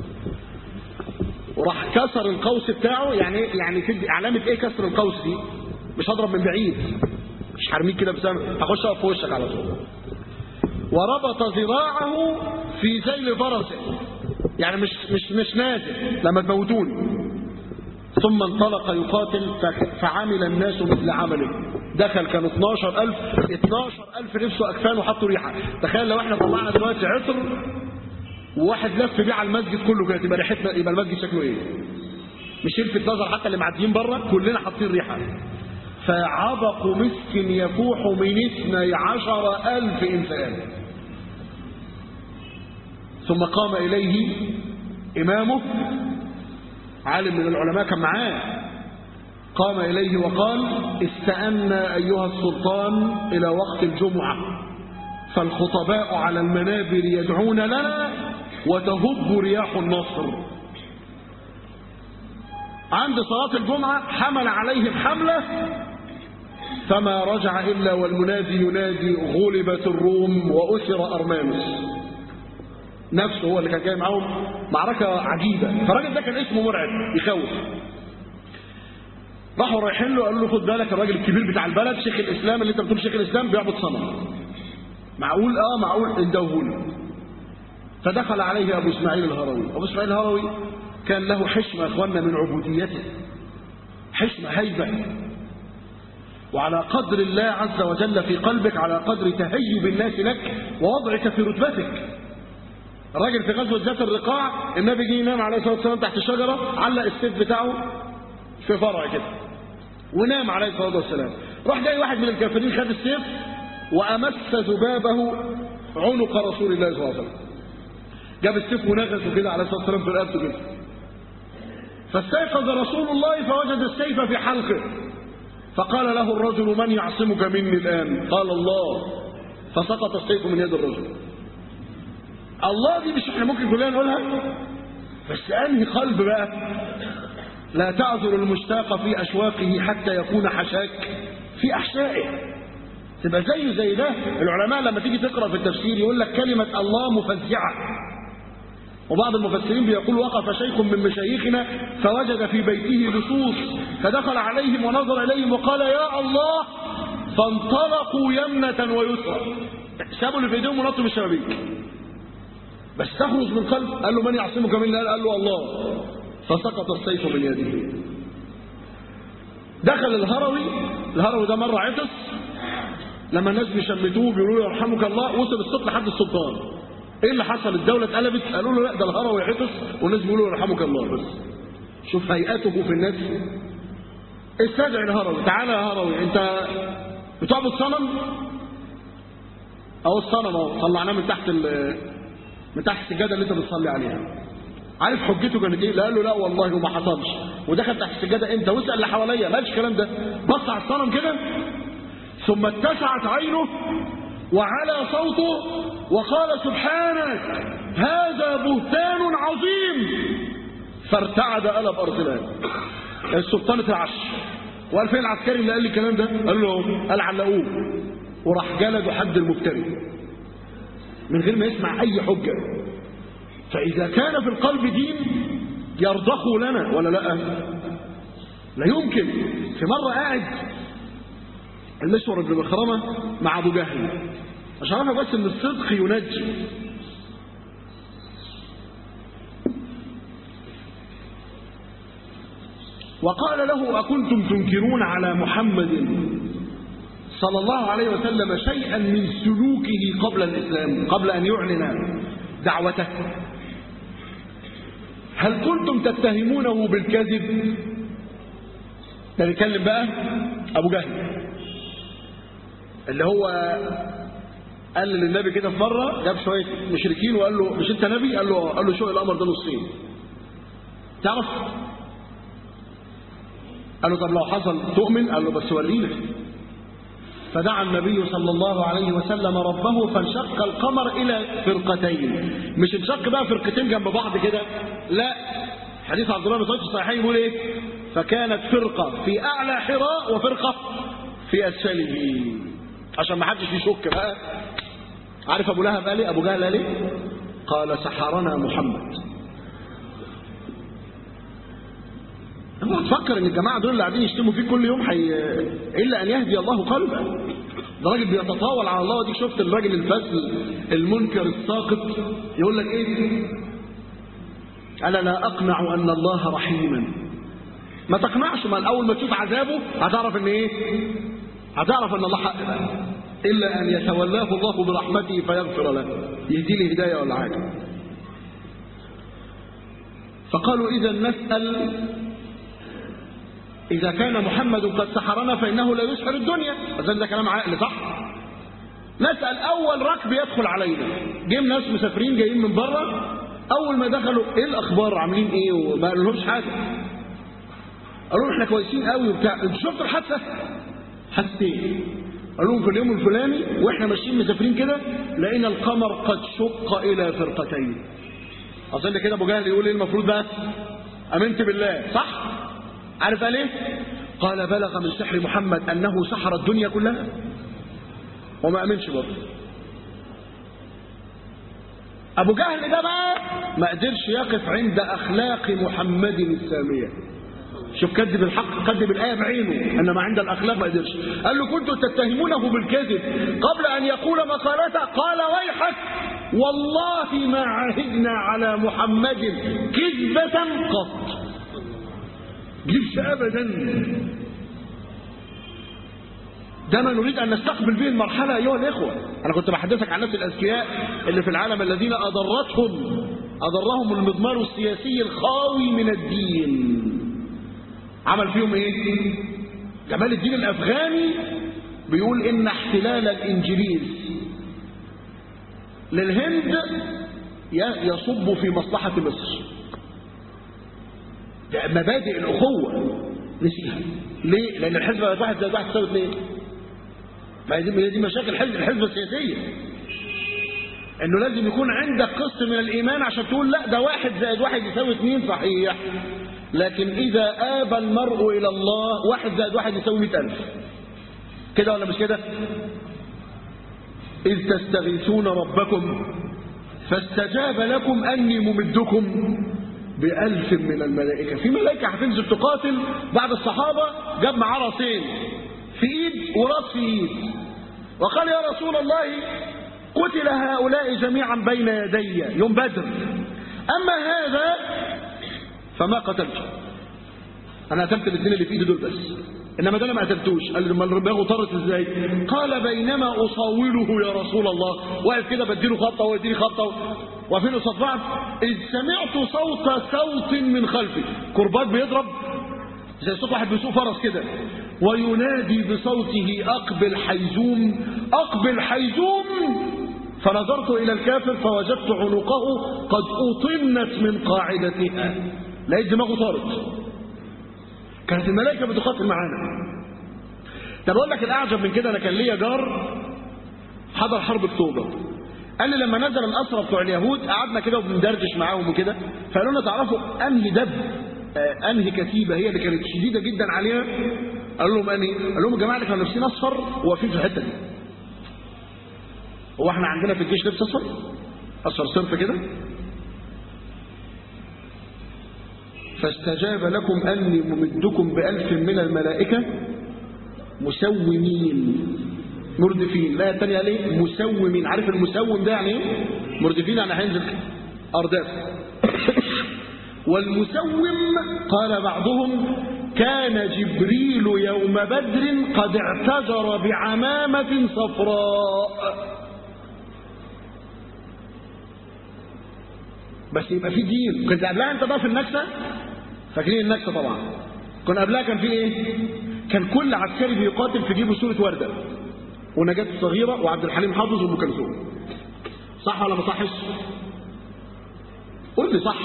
وراح كسر القوس بتاعه يعني يعني تدي علامة ايه كسر القوس دي مش هضرب من بعيد مش هرميك كده بسام هخش اقف في وشك على طول وربط ذراعه في ذيل فرسه يعني مش مش مش نازل لما تموتوني ثم انطلق يقاتل فعمل الناس مثل عمله دخل كانوا 12000 12000 لبسوا اكفان وحطوا ريحه تخيل لو احنا طلعنا دلوقتي عطر وواحد لف بيه على المسجد كله كده يبقى ريحتنا يبقى المسجد شكله ايه مش يلفت نظر حتى اللي معديين بره كلنا حاطين ريحه فعبق مسك يفوح من اثني عشر ألف إنسان ثم قام إليه إمامه عالم من العلماء كان معاه قام إليه وقال استأنا أيها السلطان إلى وقت الجمعة فالخطباء على المنابر يدعون لنا وتهب رياح النصر عند صلاة الجمعة حمل عليهم حملة فما رجع إلا والمنادي ينادي غلبت الروم وأسر أرمانوس نفسه هو اللي كان جاي معاهم معركة عجيبة فالراجل ده كان اسمه مرعب يخوف راحوا رايحين له قالوا له خد بالك الراجل الكبير بتاع البلد شيخ الإسلام اللي انت بتقول شيخ الإسلام بيعبد صنم معقول اه معقول اندوهوله فدخل عليه أبو إسماعيل الهروي أبو إسماعيل الهروي كان له حشمة أخوانا من عبوديته حشمة هيبة وعلى قدر الله عز وجل في قلبك على قدر تهيب الناس لك ووضعك في رتبتك الراجل في غزوة ذات الرقاع النبي جه ينام عليه الصلاة والسلام تحت شجرة علق السيف بتاعه في فرع كده ونام عليه الصلاة والسلام راح جاي واحد من الكافرين خد السيف وأمس ذبابه عنق رسول الله صلى الله عليه وسلم جاب السيف ونغزه كده عليه الصلاة والسلام في رقبته كده فاستيقظ رسول الله فوجد السيف في حلقه فقال له الرجل من يعصمك مني الآن قال الله فسقط السيف من يد الرجل الله دي مش احنا ممكن كلنا نقولها بس انهي قلب بقى لا تعذر المشتاق في اشواقه حتى يكون حشاك في احشائه تبقى زيه زي ده العلماء لما تيجي تقرا في التفسير يقول لك كلمه الله مفزعه وبعض المفسرين بيقول وقف شيخ من مشايخنا فوجد في بيته لصوص فدخل عليهم ونظر اليهم وقال يا الله فانطلقوا يمنة ويسرى سابوا اللي في ايديهم ونطوا من الشبابيك بس تخرج من قلب قال له من يعصمك من قال له الله فسقط السيف من يده دخل الهروي الهروي ده مرة عطس لما الناس بيشمتوه بيقولوا له يرحمك الله وصل الصوت لحد السلطان ايه اللي حصل الدولة اتقلبت قالوا له لا ده الهروي عطس والناس بيقولوا له يرحمك الله بس شوف هيئته في الناس استدعي الهروي تعالى يا هروي انت بتعبد صنم اهو الصنم اهو طلعناه من تحت من تحت السجاده اللي انت بتصلي عليها عارف حجته كانت ايه لا قال له لا والله وما حصلش ودخل تحت السجاده امتى واسال اللي حواليا ما الكلام ده بص على الصنم كده ثم اتسعت عينه وعلى صوته وقال سبحانك هذا بهتان عظيم فارتعد قلب ارسلان السلطانة العش وقال فين العسكري اللي قال لي الكلام ده قال له قال علقوه وراح جلده حد المفتري من غير ما يسمع أي حجة فإذا كان في القلب دين يرضخ لنا ولا لا لا يمكن في مرة قاعد المسور بن مخرمة مع أبو جهل عشان أعرفك بس إن الصدق ينجي وقال له أكنتم تنكرون على محمد صلى الله عليه وسلم شيئا من سلوكه قبل الإسلام قبل أن يعلن دعوته هل كنتم تتهمونه بالكذب ده نتكلم بقى أبو جهل اللي هو قال للنبي كده في مرة جاب شوية مشركين وقال له مش انت نبي قال له قال له شو الأمر ده نصين تعرف قال له طب لو حصل تؤمن قال له بس ورينا فدعا النبي صلى الله عليه وسلم ربه فانشق القمر إلى فرقتين مش انشق بقى فرقتين جنب بعض كده لا حديث عبد الله بن مسعود الصحيحين يقول ايه فكانت فرقة في أعلى حراء وفرقة في أسفله عشان ما حدش يشك بقى عارف أبو لهب قال ايه أبو جهل قال ايه قال سحرنا محمد هو تفكر ان الجماعه دول اللي قاعدين يشتموا فيه كل يوم حي... الا ان يهدي الله قلبه ده راجل بيتطاول على الله وديك شفت الراجل الفاسل المنكر الساقط يقول لك ايه انا لا اقنع ان الله رحيما ما تقنعش ما اول ما تشوف عذابه هتعرف ان ايه هتعرف ان الله حق الا ان يتولاه الله برحمته فيغفر له يهدي لي هدايه ولا حاجه فقالوا اذا نسال إذا كان محمد قد سحرنا فإنه لا يسحر الدنيا أظن ده كلام عقل صح نسأل أول ركب يدخل علينا جيم ناس مسافرين جايين من بره أول ما دخلوا إيه الأخبار عاملين إيه وما قالولهمش حاجة قالوا احنا كويسين قوي وبتاع انتوا شفتوا الحادثة حادثتين قالوا لهم في اليوم الفلاني واحنا ماشيين مسافرين كده لقينا القمر قد شق إلى فرقتين أظن كده أبو جهل يقول إيه المفروض بقى أمنت بالله صح عارف قال ايه قال بلغ من سحر محمد انه سحر الدنيا كلها وما امنش برضه ابو جهل ده بقى ما قدرش يقف عند اخلاق محمد الساميه شوف كذب الحق كذب الايه بعينه انما عند الاخلاق ما قدرش قال له كنتم تتهمونه بالكذب قبل ان يقول مقالته قال ويحك والله ما عهدنا على محمد كذبه قط جبش ابدا ده ما نريد ان نستقبل به المرحله ايها الاخوه انا كنت بحدثك عن الناس الاذكياء اللي في العالم الذين اضرتهم اضرهم المضمار السياسي الخاوي من الدين عمل فيهم ايه جمال الدين الافغاني بيقول ان احتلال الانجليز للهند يصب في مصلحه مصر مبادئ الأخوة نسيها ليه؟ لأن الحزب واحد زائد واحد تساوي اثنين ما هي دي, دي مشاكل حزب الحزب السياسية انه لازم يكون عندك قسط من الايمان عشان تقول لا ده واحد زائد واحد يساوي اثنين صحيح لكن اذا ابى المرء الى الله واحد زائد واحد يساوي مئة الف كده ولا مش كده اذ تستغيثون ربكم فاستجاب لكم اني ممدكم بألف من الملائكة في ملائكة هتنزل تقاتل بعد الصحابة جاب معاه راسين في ايد وراس في ايد وقال يا رسول الله قتل هؤلاء جميعا بين يدي يوم بدر أما هذا فما قتلته أنا قتلت الاثنين اللي في إيدي دول بس إنما ده أنا ما قتلتوش قال لما دماغه طرت إزاي قال بينما أصاوله يا رسول الله واقف كده بديله خطة ويديني خطة واقفين قصاد بعض إذ سمعت صوت صوت من خلفي كرباج بيضرب زي صوت واحد بيسوق فرس كده وينادي بصوته أقبل حيزوم أقبل حيزوم فنظرت إلى الكافر فوجدت عنقه قد أطنت من قاعدتها لقيت دماغه طارت كانت الملائكة بتقاتل معانا طب أقول لك الأعجب من كده أنا كان ليا جار حضر حرب أكتوبر قال لي لما نزل الأسرى بتوع اليهود قعدنا كده وبندردش معاهم وكده فقالوا لنا تعرفوا أنهي دب آه أنهي كتيبة هي اللي كانت شديدة جدا عليها قال لهم أنهي قال لهم يا جماعة اللي كانوا لابسين أصفر وواقفين في الحتة دي هو احنا عندنا في الجيش لبس اصفر اصفر صرف كده فاستجاب لكم اني ممدكم بالف من الملائكه مسومين مردفين لا الثانيه ليه مسومين عارف المسوم ده يعني ايه مردفين يعني هينزل ارداف والمسوم قال بعضهم كان جبريل يوم بدر قد اعتذر بعمامه صفراء بس يبقى في دين كنت قبلها انت بقى في النكسه فاكرين النكسه طبعا كنا قبلها كان في ايه كان كل عسكري بيقاتل في جيبه صوره ورده ونجاة الصغيره وعبد الحليم حافظ وام كلثوم صح ولا ما صحش قول لي صح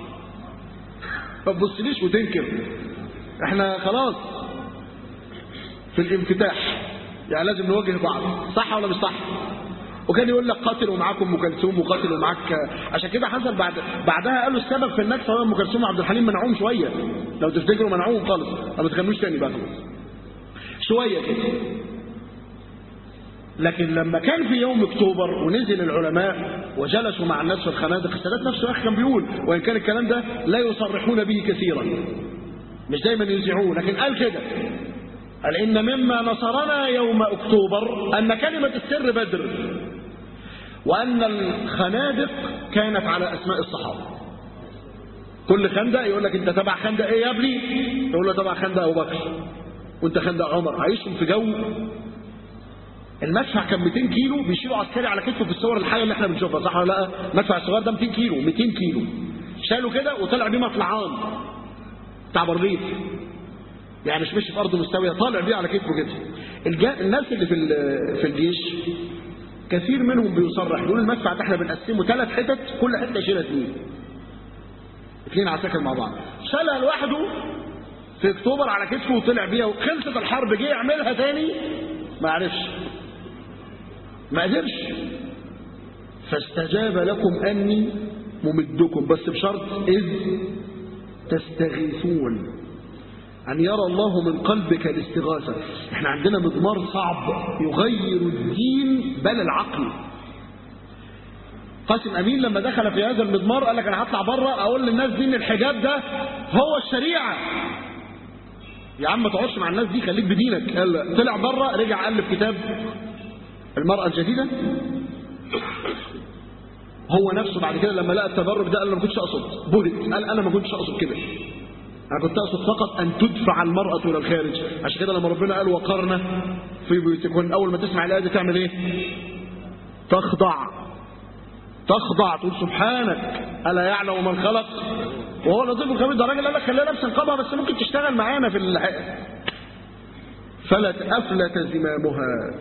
ما تبصليش وتنكر احنا خلاص في الانفتاح يعني لازم نواجه بعض صح ولا مش صح وكان يقول لك قاتل ومعاكم ام كلثوم وقاتل ومعاك عشان كده حصل بعد بعدها قالوا السبب في النكسه هو ام كلثوم وعبد الحليم منعوهم شويه لو تفتكروا منعوهم خالص ما بتغنوش تاني بقى خلاص شويه كده لكن لما كان في يوم اكتوبر ونزل العلماء وجلسوا مع الناس في الخنادق السادات نفسه يا اخي كان بيقول وان كان الكلام ده لا يصرحون به كثيرا مش دايما يذيعوه لكن قال كده قال ان مما نصرنا يوم اكتوبر ان كلمه السر بدر وأن الخنادق كانت على أسماء الصحابة كل خندق يقول لك أنت تبع خندق إيه يا ابني تقول له تبع خندق أبو بكر وأنت خندق عمر عايشهم في جو المدفع كان 200 كيلو بيشيلوا عسكري على كتفه في الصور الحيه اللي احنا بنشوفها صح ولا لا المدفع الصغير ده 200 كيلو 200 كيلو شالوا كده وطلع بيه مطلعان بتاع برليف يعني مش ماشي في ارض مستويه طالع بيه على كتفه كده الجا... الناس اللي في في الجيش كثير منهم بيصرح يقول المدفع ده احنا بنقسمه ثلاث حتت كل حته يشيلها اثنين اثنين عساكر مع بعض شالها لوحده في اكتوبر على كتفه وطلع بيها وخلصت الحرب جه يعملها تاني ما عرفش ما قدرش فاستجاب لكم اني ممدكم بس بشرط اذ تستغيثون أن يرى الله من قلبك الاستغاثة احنا عندنا مضمار صعب يغير الدين بل العقل قاسم أمين لما دخل في هذا المضمار قال لك أنا هطلع بره أقول للناس دي إن الحجاب ده هو الشريعة يا عم ما تقعدش مع الناس دي خليك بدينك قال طلع بره رجع ألف كتاب المرأة الجديدة هو نفسه بعد كده لما لقى التبرج ده قال انا ما كنتش اقصد بهت قال انا ما كنتش اقصد كده انا كنت اقصد فقط ان تدفع المراه الى الخارج عشان كده لما ربنا قال وقرنا في بيوتكن اول ما تسمع الايه دي تعمل ايه تخضع تخضع تقول سبحانك الا يعلم من خلق وهو لطيف الخبير ده راجل قال لك خليها لابسه نقابها بس ممكن تشتغل معانا في الحقيقة. فلت افلت زمامها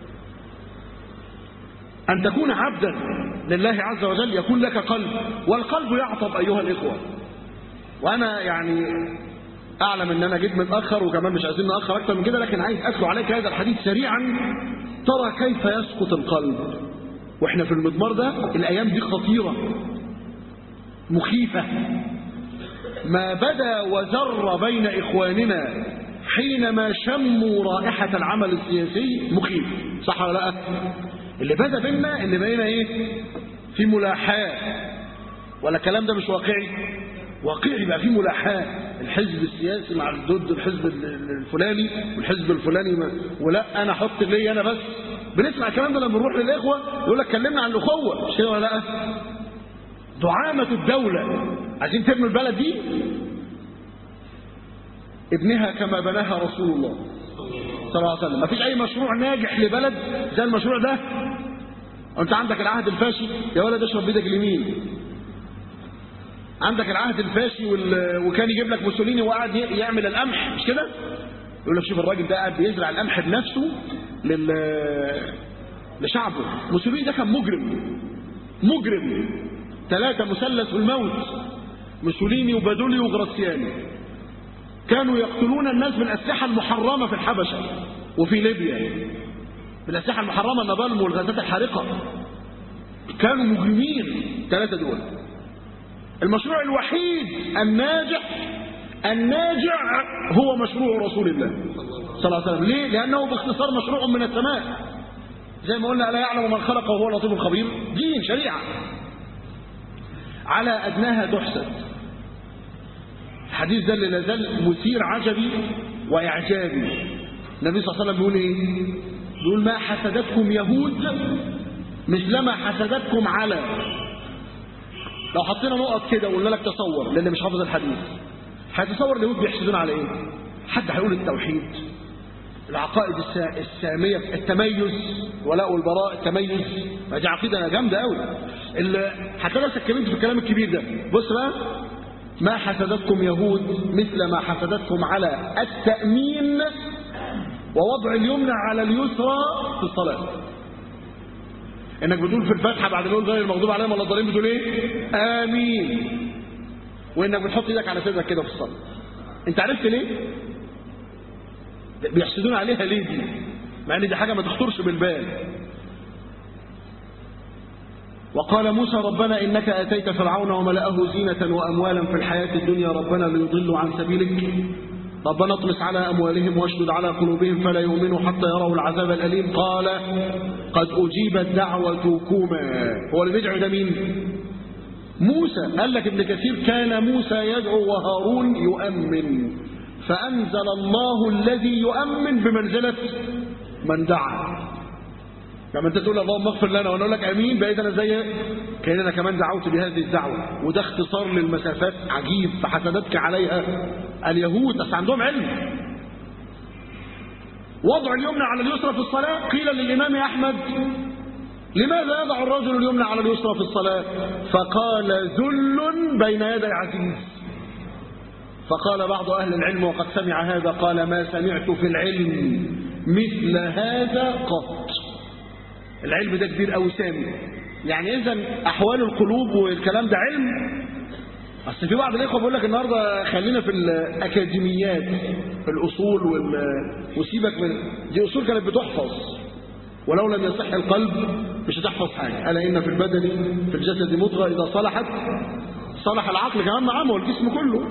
أن تكون عبدا لله عز وجل يكون لك قلب والقلب يعطب أيها الإخوة وأنا يعني اعلم ان انا جيت متاخر وكمان مش عايزين ناخر اكتر من كده لكن عايز اتلو عليك هذا الحديث سريعا ترى كيف يسقط القلب واحنا في المضمار ده الايام دي خطيره مخيفه ما بدا وزر بين اخواننا حينما شموا رائحه العمل السياسي مخيف صح ولا لا اللي بدا بينا ان بقينا ايه في ملاحاه ولا الكلام ده مش واقعي واقعي بقى في ملاحاه الحزب السياسي مع ضد الحزب الفلاني والحزب الفلاني ما ولا انا احط لي انا بس بنسمع الكلام ده لما نروح للاخوه يقول لك كلمنا عن الاخوه مش كده ولا لا دعامه الدوله عايزين تبنوا البلد دي ابنها كما بناها رسول الله صلى الله عليه وسلم ما فيش اي مشروع ناجح لبلد زي المشروع ده انت عندك العهد الفاشي يا ولد اشرب بيدك اليمين عندك العهد الفاشي وال... وكان يجيب لك موسوليني وقعد يعمل القمح مش كده يقول لك شوف الراجل ده قاعد بيزرع القمح بنفسه لل لشعبه موسوليني ده كان مجرم مجرم ثلاثة مثلث الموت موسوليني وبادولي وغراسياني كانوا يقتلون الناس بالأسلحة المحرمة في الحبشة وفي ليبيا بالأسلحة المحرمة النبالم والغازات الحارقة كانوا مجرمين ثلاثة دول المشروع الوحيد الناجح الناجع هو مشروع رسول الله صلى الله عليه وسلم ليه؟ لأنه باختصار مشروع من السماء زي ما قلنا ألا يعلم من خلق وهو اللطيف الخبير دين شريعة على أدناها تحسد الحديث ده اللي لازال مثير عجبي وإعجابي النبي صلى الله عليه وسلم بيقول إيه؟ بيقول ما حسدتكم يهود مثلما حسدتكم على لو حطينا نقط كده وقلنا لك تصور للي مش حافظ الحديث هتصور اليهود بيحسدون على ايه حد هيقول التوحيد العقائد الساميه التميز ولاء والبراء التميز دي عقيده جامده قوي هتلاقي نفسك اتكلمت في الكلام الكبير ده بص بقى ما حسدتكم يهود مثل ما حسدتكم على التأمين ووضع اليمنى على اليسرى في الصلاة انك بتقول في الفاتحه بعد ما يقول غير المغضوب عليهم ولا الضالين بتقول ايه امين وانك بتحط ايدك على صدرك كده في الصلاه انت عرفت ليه بيحسدون عليها ليه دي مع ان دي حاجه ما تخطرش بالبال وقال موسى ربنا انك اتيت فرعون وملأه زينه واموالا في الحياه الدنيا ربنا ليضلوا عن سبيلك ربنا اطمس على أموالهم واشدد على قلوبهم فلا يؤمنوا حتى يروا العذاب الأليم قال قد أجيبت دعوتكما هو اللي بيدعو ده مين موسى قال لك ابن كثير كان موسى يدعو وهارون يؤمن فأنزل الله الذي يؤمن بمنزلة من دعا لما انت تقول اللهم اغفر لنا وانا اقول لك امين بقيت انا زي كان انا كمان دعوت بهذه الدعوه وده اختصار للمسافات عجيب فحسدتك عليها اليهود بس عندهم علم وضع اليمنى على اليسرى في الصلاه قيل للامام احمد لماذا يضع الرجل اليمنى على اليسرى في الصلاه فقال ذل بين يدي عزيز فقال بعض اهل العلم وقد سمع هذا قال ما سمعت في العلم مثل هذا قط العلم ده كبير قوي سامي يعني اذا احوال القلوب والكلام ده علم اصل في بعض الاخوه بيقول لك النهارده خلينا في الاكاديميات في الاصول وال... وسيبك من دي اصول كانت بتحفظ ولو لم يصح القلب مش هتحفظ حاجه الا ان في البدن في الجسد مضغه اذا صلحت صلح العقل كمان معاه والجسم كله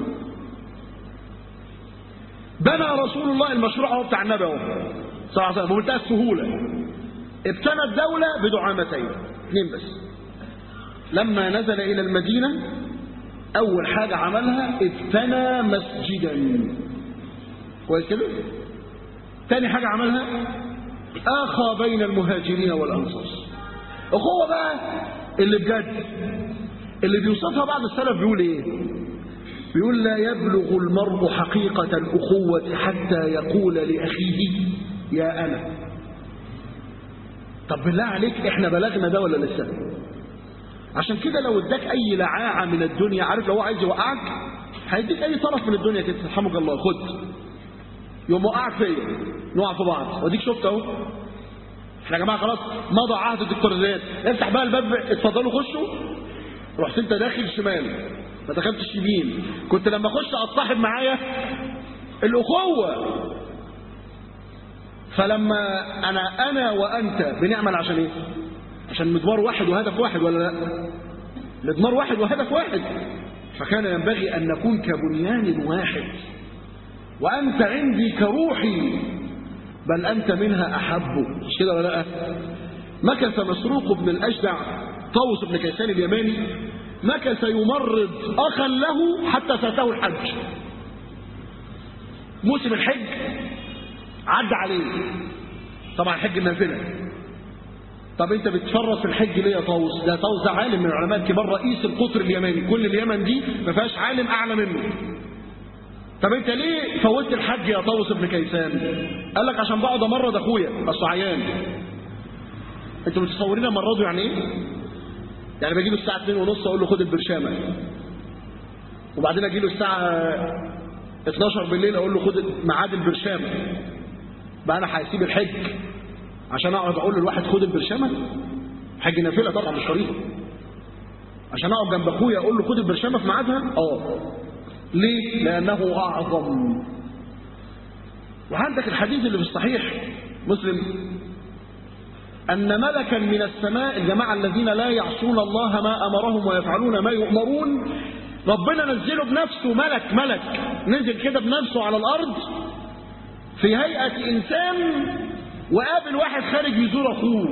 بنى رسول الله المشروع هو بتاع النبي اهو صلى الله عليه وسلم بمنتهى السهوله ابتنى الدولة بدعامتين اثنين بس لما نزل إلى المدينة أول حاجة عملها ابتنى مسجدا كويس كده تاني حاجة عملها آخى بين المهاجرين والأنصار أخوة بقى اللي بجد اللي بيوصفها بعض السلف بيقول إيه بيقول لا يبلغ المرء حقيقة الأخوة حتى يقول لأخيه يا أنا طب بالله عليك احنا بلغنا ده ولا لسه عشان كده لو اداك اي لعاعة من الدنيا عارف لو هو عايز يوقعك هيديك اي طرف من الدنيا كده ترحمك الله خد يوم وقعك فيا نقع في بعض واديك شفت اهو احنا يا جماعه خلاص مضى عهد الدكتور زياد افتح بقى الباب اتفضلوا خشوا رحت انت داخل شمال ما دخلتش يمين كنت لما اخش اصطحب معايا الاخوه فلما انا انا وانت بنعمل عشان ايه عشان مضمار واحد وهدف واحد ولا لا مضمار واحد وهدف واحد فكان ينبغي ان نكون كبنيان واحد وانت عندي كروحي بل انت منها احب مش كده ولا لا مكث مسروق بن الاشدع طوس بن كيسان اليماني مكث يمرض اخا له حتى فاته الحج موسم الحج عدى عليه طبعا حج النافله طب انت بتفرط في الحج ليه يا طاووس ده طاووس ده عالم من العلماء الكبار رئيس القطر اليماني كل اليمن دي ما فيهاش عالم اعلى منه طب انت ليه فوتت الحج يا طاووس بن كيسان قال لك عشان بقعد امرض اخويا اصل عيان انتوا متصورين امرضه يعني ايه يعني باجي له الساعه 2 ونص اقول له خد البرشامه وبعدين اجي له الساعه 12 بالليل اقول له خد ميعاد البرشامه بقى انا هسيب الحج عشان اقعد اقول للواحد خد البرشامه حج نافله طبعا مش فريضه عشان اقعد جنب اخويا اقول له خد البرشامه في ميعادها اه ليه لانه اعظم وعندك الحديث اللي في الصحيح مسلم ان ملكا من السماء الجماعه الذين لا يعصون الله ما امرهم ويفعلون ما يؤمرون ربنا نزله بنفسه ملك ملك نزل كده بنفسه على الارض في هيئه انسان وقابل واحد خارج يزور اخوه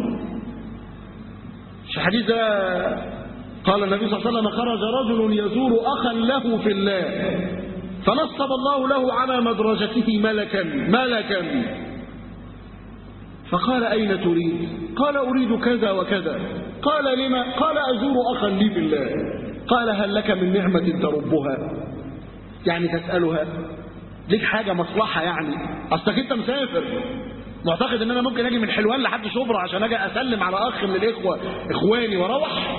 مش الحديث ده قال النبي صلى الله عليه وسلم خرج رجل يزور اخا له في الله فنصب الله له على مدرجته ملكا ملكا فقال اين تريد قال اريد كذا وكذا قال لما قال ازور اخا لي في الله قال هل لك من نعمه تربها يعني تسالها ليك حاجه مصلحه يعني اصلك انت مسافر معتقد ان انا ممكن اجي من حلوان لحد شبرا عشان اجي اسلم على اخ من الاخوه اخواني واروح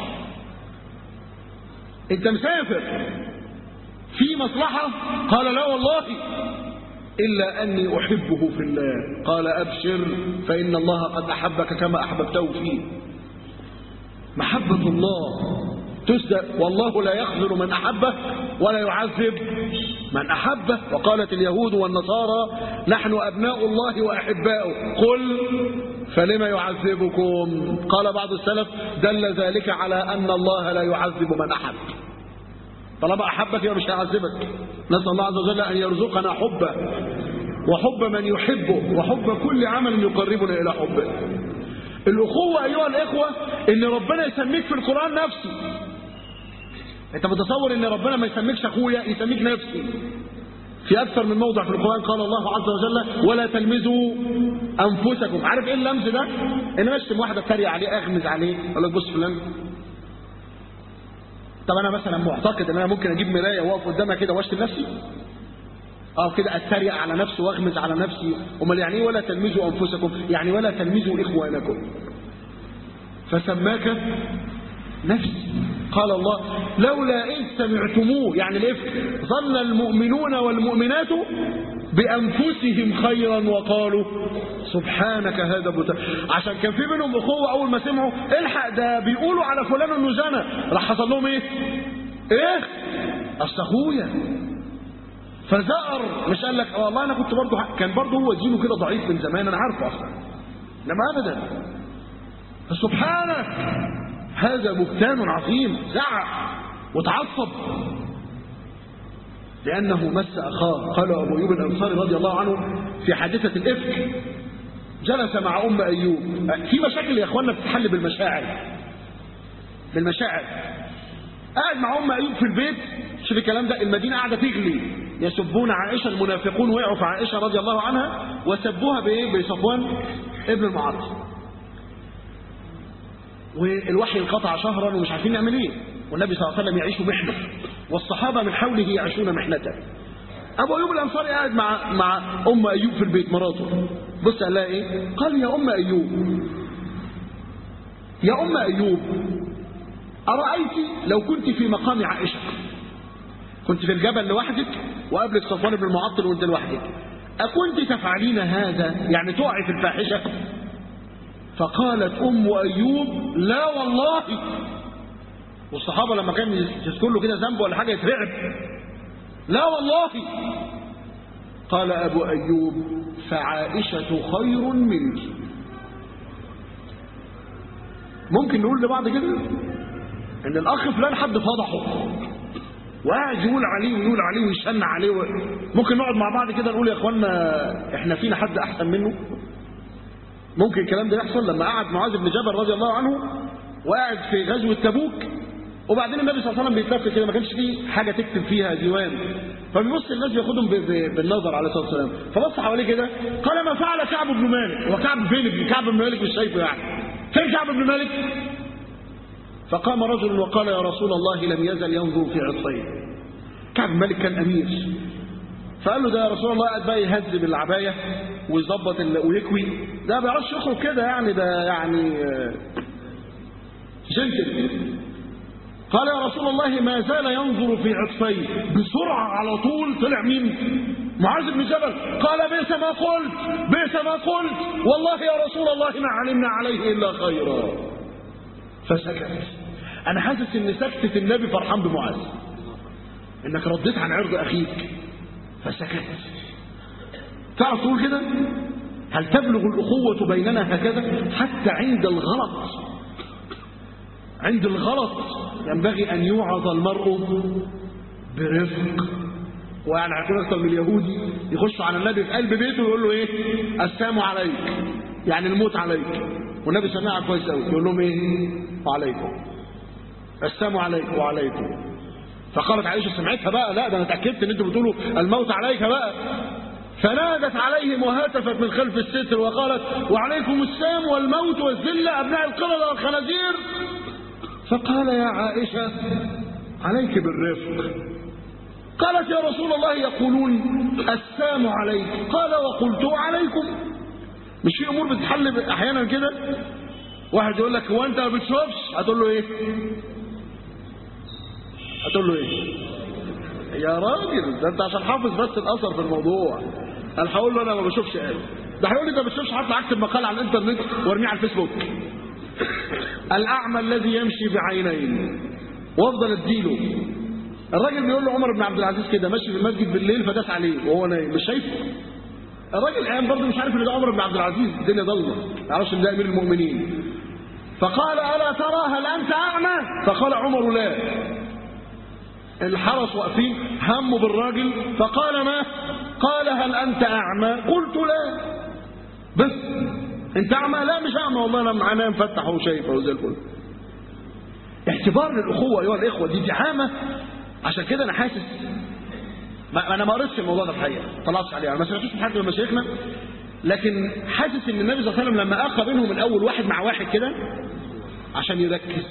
انت مسافر في مصلحه قال لا والله الا اني احبه في الله قال ابشر فان الله قد احبك كما احببته فيه محبه الله تسدأ والله لا يخذل من أحبه ولا يعذب من أحبه وقالت اليهود والنصارى نحن أبناء الله وأحباؤه قل فلما يعذبكم قال بعض السلف دل ذلك على أن الله لا يعذب من أحب طالما أحبك يبقى مش هيعذبك نسأل الله عز وجل أن يرزقنا حبه وحب من يحبه وحب كل عمل يقربنا إلى حبه الأخوة أيها الإخوة إن ربنا يسميك في القرآن نفسه أنت متصور إن ربنا ما يسميكش أخويا يسميك نفسي في أكثر من موضع في القرآن قال الله عز وجل ولا تلمزوا أنفسكم عارف إيه اللمز ده؟ إن أنا أشتم واحد أتريق عليه أغمز عليه أقول لك بص فلان طب أنا مثلا معتقد إن أنا ممكن أجيب مراية وأقف قدامها كده وأشتم نفسي اه كده اتريق على نفسي واغمز على نفسي امال يعني ايه ولا تلمزوا انفسكم يعني ولا تلمزوا اخوانكم فسماك نفسي قال الله لولا إذ سمعتموه يعني الإفك ظن المؤمنون والمؤمنات بأنفسهم خيرا وقالوا سبحانك هذا بتا عشان كان في منهم أخوة أول ما سمعوا الحق ده بيقولوا على فلان إنه زنى راح حصل لهم إيه؟ إيه؟ أصل أخويا فزقر مش قال لك والله أنا كنت برضه كان برضه هو دينه كده ضعيف من زمان أنا عارفه أصلا لما أبدا فسبحانك هذا بهتان عظيم زعق وتعصب لأنه مس أخاه قال أبو أيوب الأنصاري رضي الله عنه في حادثة الإفك جلس مع أم أيوب في مشاكل يا أخوانا بتتحل بالمشاعر بالمشاعر قاعد مع أم أيوب في البيت شوف الكلام ده المدينة قاعدة تغلي يسبون عائشة المنافقون وقعوا في عائشة رضي الله عنها وسبوها بإيه بصفوان ابن المعاصي والوحي انقطع شهرا ومش عارفين نعمل ايه والنبي صلى الله عليه وسلم يعيش محنة والصحابة من حوله يعيشون محنته أبو أيوب الأنصاري قاعد مع مع أم أيوب في البيت مراته بص قال لها إيه قال يا أم أيوب يا أم أيوب أرأيت لو كنت في مقام عائشة كنت في الجبل لوحدك وقابلك صفوان بن المعطل وانت لوحدك أكنت تفعلين هذا يعني تقعي في الفاحشة فقالت أم أيوب لا والله والصحابة لما كان يذكر له كده ذنب ولا حاجة يترعب لا والله قال أبو أيوب فعائشة خير منك ممكن نقول لبعض كده ان الاخ فلان حد فضحه وقاعد يقول عليه ويقول عليه ويشن عليه و... ممكن نقعد مع بعض كده نقول يا اخوانا احنا فينا حد احسن منه ممكن الكلام ده يحصل لما قعد معاذ بن جبل رضي الله عنه وقاعد في غزوه تبوك وبعدين النبي صلى الله عليه وسلم بيتلف كده ما كانش فيه حاجه تكتب فيها ديوان فبيبص الناس بياخدهم ب... ب... بالنظر عليه الصلاه والسلام فبص حواليه كده قال ما فعل كعب بن مالك وكعب فين ابن كعب بن مالك مش شايفه يعني فين كعب بن مالك فقام رجل وقال يا رسول الله لم يزل ينظر في عطفيه كعب بن مالك كان امير فقال له ده يا رسول الله قاعد بقى يهذب العبايه ويظبط ال... ويكوي ده ما بيعرفش يخرج كده يعني ده يعني جنتل قال يا رسول الله ما زال ينظر في عطفيه بسرعه على طول طلع مين معاذ بن جبل قال بئس ما قلت بئس ما قلت والله يا رسول الله ما علمنا عليه الا خيرا فسكت انا حاسس ان سكتة النبي فرحان بمعاذ انك رديت عن عرض اخيك فسكت تعرف تقول كده هل تبلغ الاخوة بيننا هكذا حتى عند الغلط عند الغلط ينبغي ان يوعظ المرء برفق ويعني هيكون اكتر من اليهودي يخش على النبي في قلب بيته ويقول له ايه السلام عليك يعني الموت عليك والنبي سمعها كويس قوي يقول لهم ايه وعليكم السلام عليكم وعليكم فقالت عائشه سمعتها بقى لا ده انا اتاكدت ان انتوا بتقولوا الموت عليك بقى فنادت عليهم وهتفت من خلف الستر وقالت وعليكم السام والموت والذله ابناء القرده والخنازير فقال يا عائشه عليك بالرفق قالت يا رسول الله يقولون السام عليك قال وقلت عليكم مش في امور بتتحل احيانا كده واحد يقول لك هو انت ما بتشوفش هتقول له ايه هتقول له ايه يا راجل ده انت عشان حافظ بس الاثر في الموضوع انا هقول له انا ما بشوفش قال ده هيقول لي انت ما بتشوفش هطلع اكتب مقال على الانترنت وارميه على الفيسبوك الاعمى الذي يمشي بعينين وافضل اديله الراجل بيقول له عمر بن عبد العزيز كده ماشي في المسجد بالليل فداس عليه وهو نايم مش شايفه الراجل قام برضه مش عارف ان ده عمر بن عبد العزيز الدنيا ضلمه ما يعرفش ان ده امير المؤمنين فقال الا ترى هل انت اعمى فقال عمر لا الحرس واقفين هموا بالراجل فقال ما قال هل انت اعمى قلت لا بس انت اعمى لا مش اعمى والله انا معانا مفتح وشايف وزي الفل اعتبار للاخوه ايها الاخوه دي دعامه عشان كده انا حاسس ما انا ما قريتش الموضوع ده الحقيقه طلعتش عليه انا ما سمعتوش من حد من مشايخنا لكن حاسس ان النبي صلى الله عليه وسلم لما اخى بينهم الاول واحد مع واحد كده عشان يركز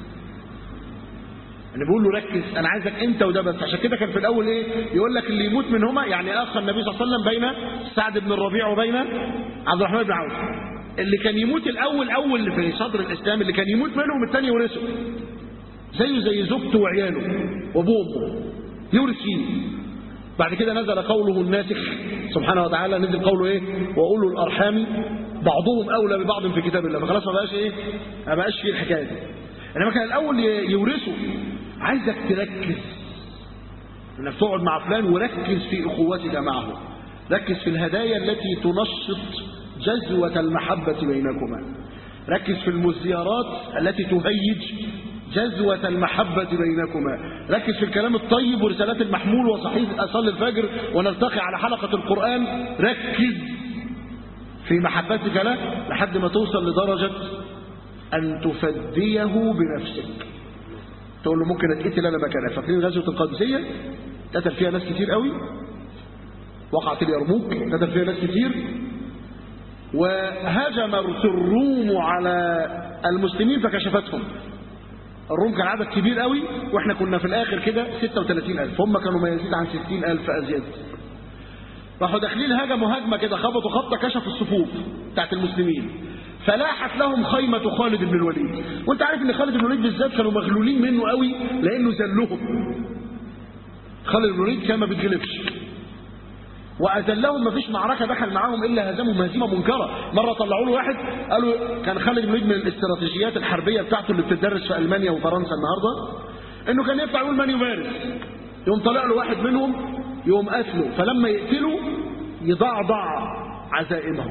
انا بقول له ركز انا عايزك انت وده بس عشان كده كان في الاول ايه يقول لك اللي يموت منهما يعني اخى النبي صلى الله عليه وسلم بين سعد بن الربيع وبين عبد الرحمن بن عوف اللي كان يموت الاول اول في صدر الاسلام اللي كان يموت منهم الثاني يورثه زيه زي زوجته وعياله وابوه وامه يورث فيه بعد كده نزل قوله الناسخ سبحانه وتعالى نزل قوله ايه واولو الارحام بعضهم اولى ببعض في كتاب الله فخلاص ما بقاش ايه ما بقاش فيه الحكايه دي انما كان الاول يورثه عايزك تركز انك تقعد مع فلان وركز في اخوتك معه ركز في الهدايا التي تنشط جذوة المحبة بينكما ركز في الزيارات التي تهيج جذوة المحبة بينكما ركز في الكلام الطيب ورسالات المحمول وصحيح أصلي الفجر ونلتقي على حلقة القرآن ركز في محبتك له لحد ما توصل لدرجة أن تفديه بنفسك تقول له ممكن اتقتل أنا مكانك فاكرين غزوة القادسية قتل فيها ناس كتير قوي وقعت اليرموك قتل فيها ناس كتير وهجمت الروم على المسلمين فكشفتهم الروم كان عدد كبير قوي واحنا كنا في الاخر كده 36000 هم كانوا ما يزيد عن 60000 ازيد راحوا داخلين هجموا هجمه كده خبطوا خبطه كشفوا الصفوف بتاعت المسلمين فلاحت لهم خيمة خالد بن الوليد وانت عارف ان خالد بن الوليد بالذات كانوا مغلولين منه قوي لانه ذلهم خالد بن الوليد كان ما بيتغلبش وأذلهم ما فيش معركة دخل معاهم إلا هزمهم هزيمة منكرة مرة طلعوا له واحد قالوا كان خالد بن الوليد من الاستراتيجيات الحربية بتاعته اللي بتدرس في ألمانيا وفرنسا النهاردة إنه كان ينفع يقول من يبارز يقوم طلع له واحد منهم يقوم قتله فلما يقتله يضعضع عزائمه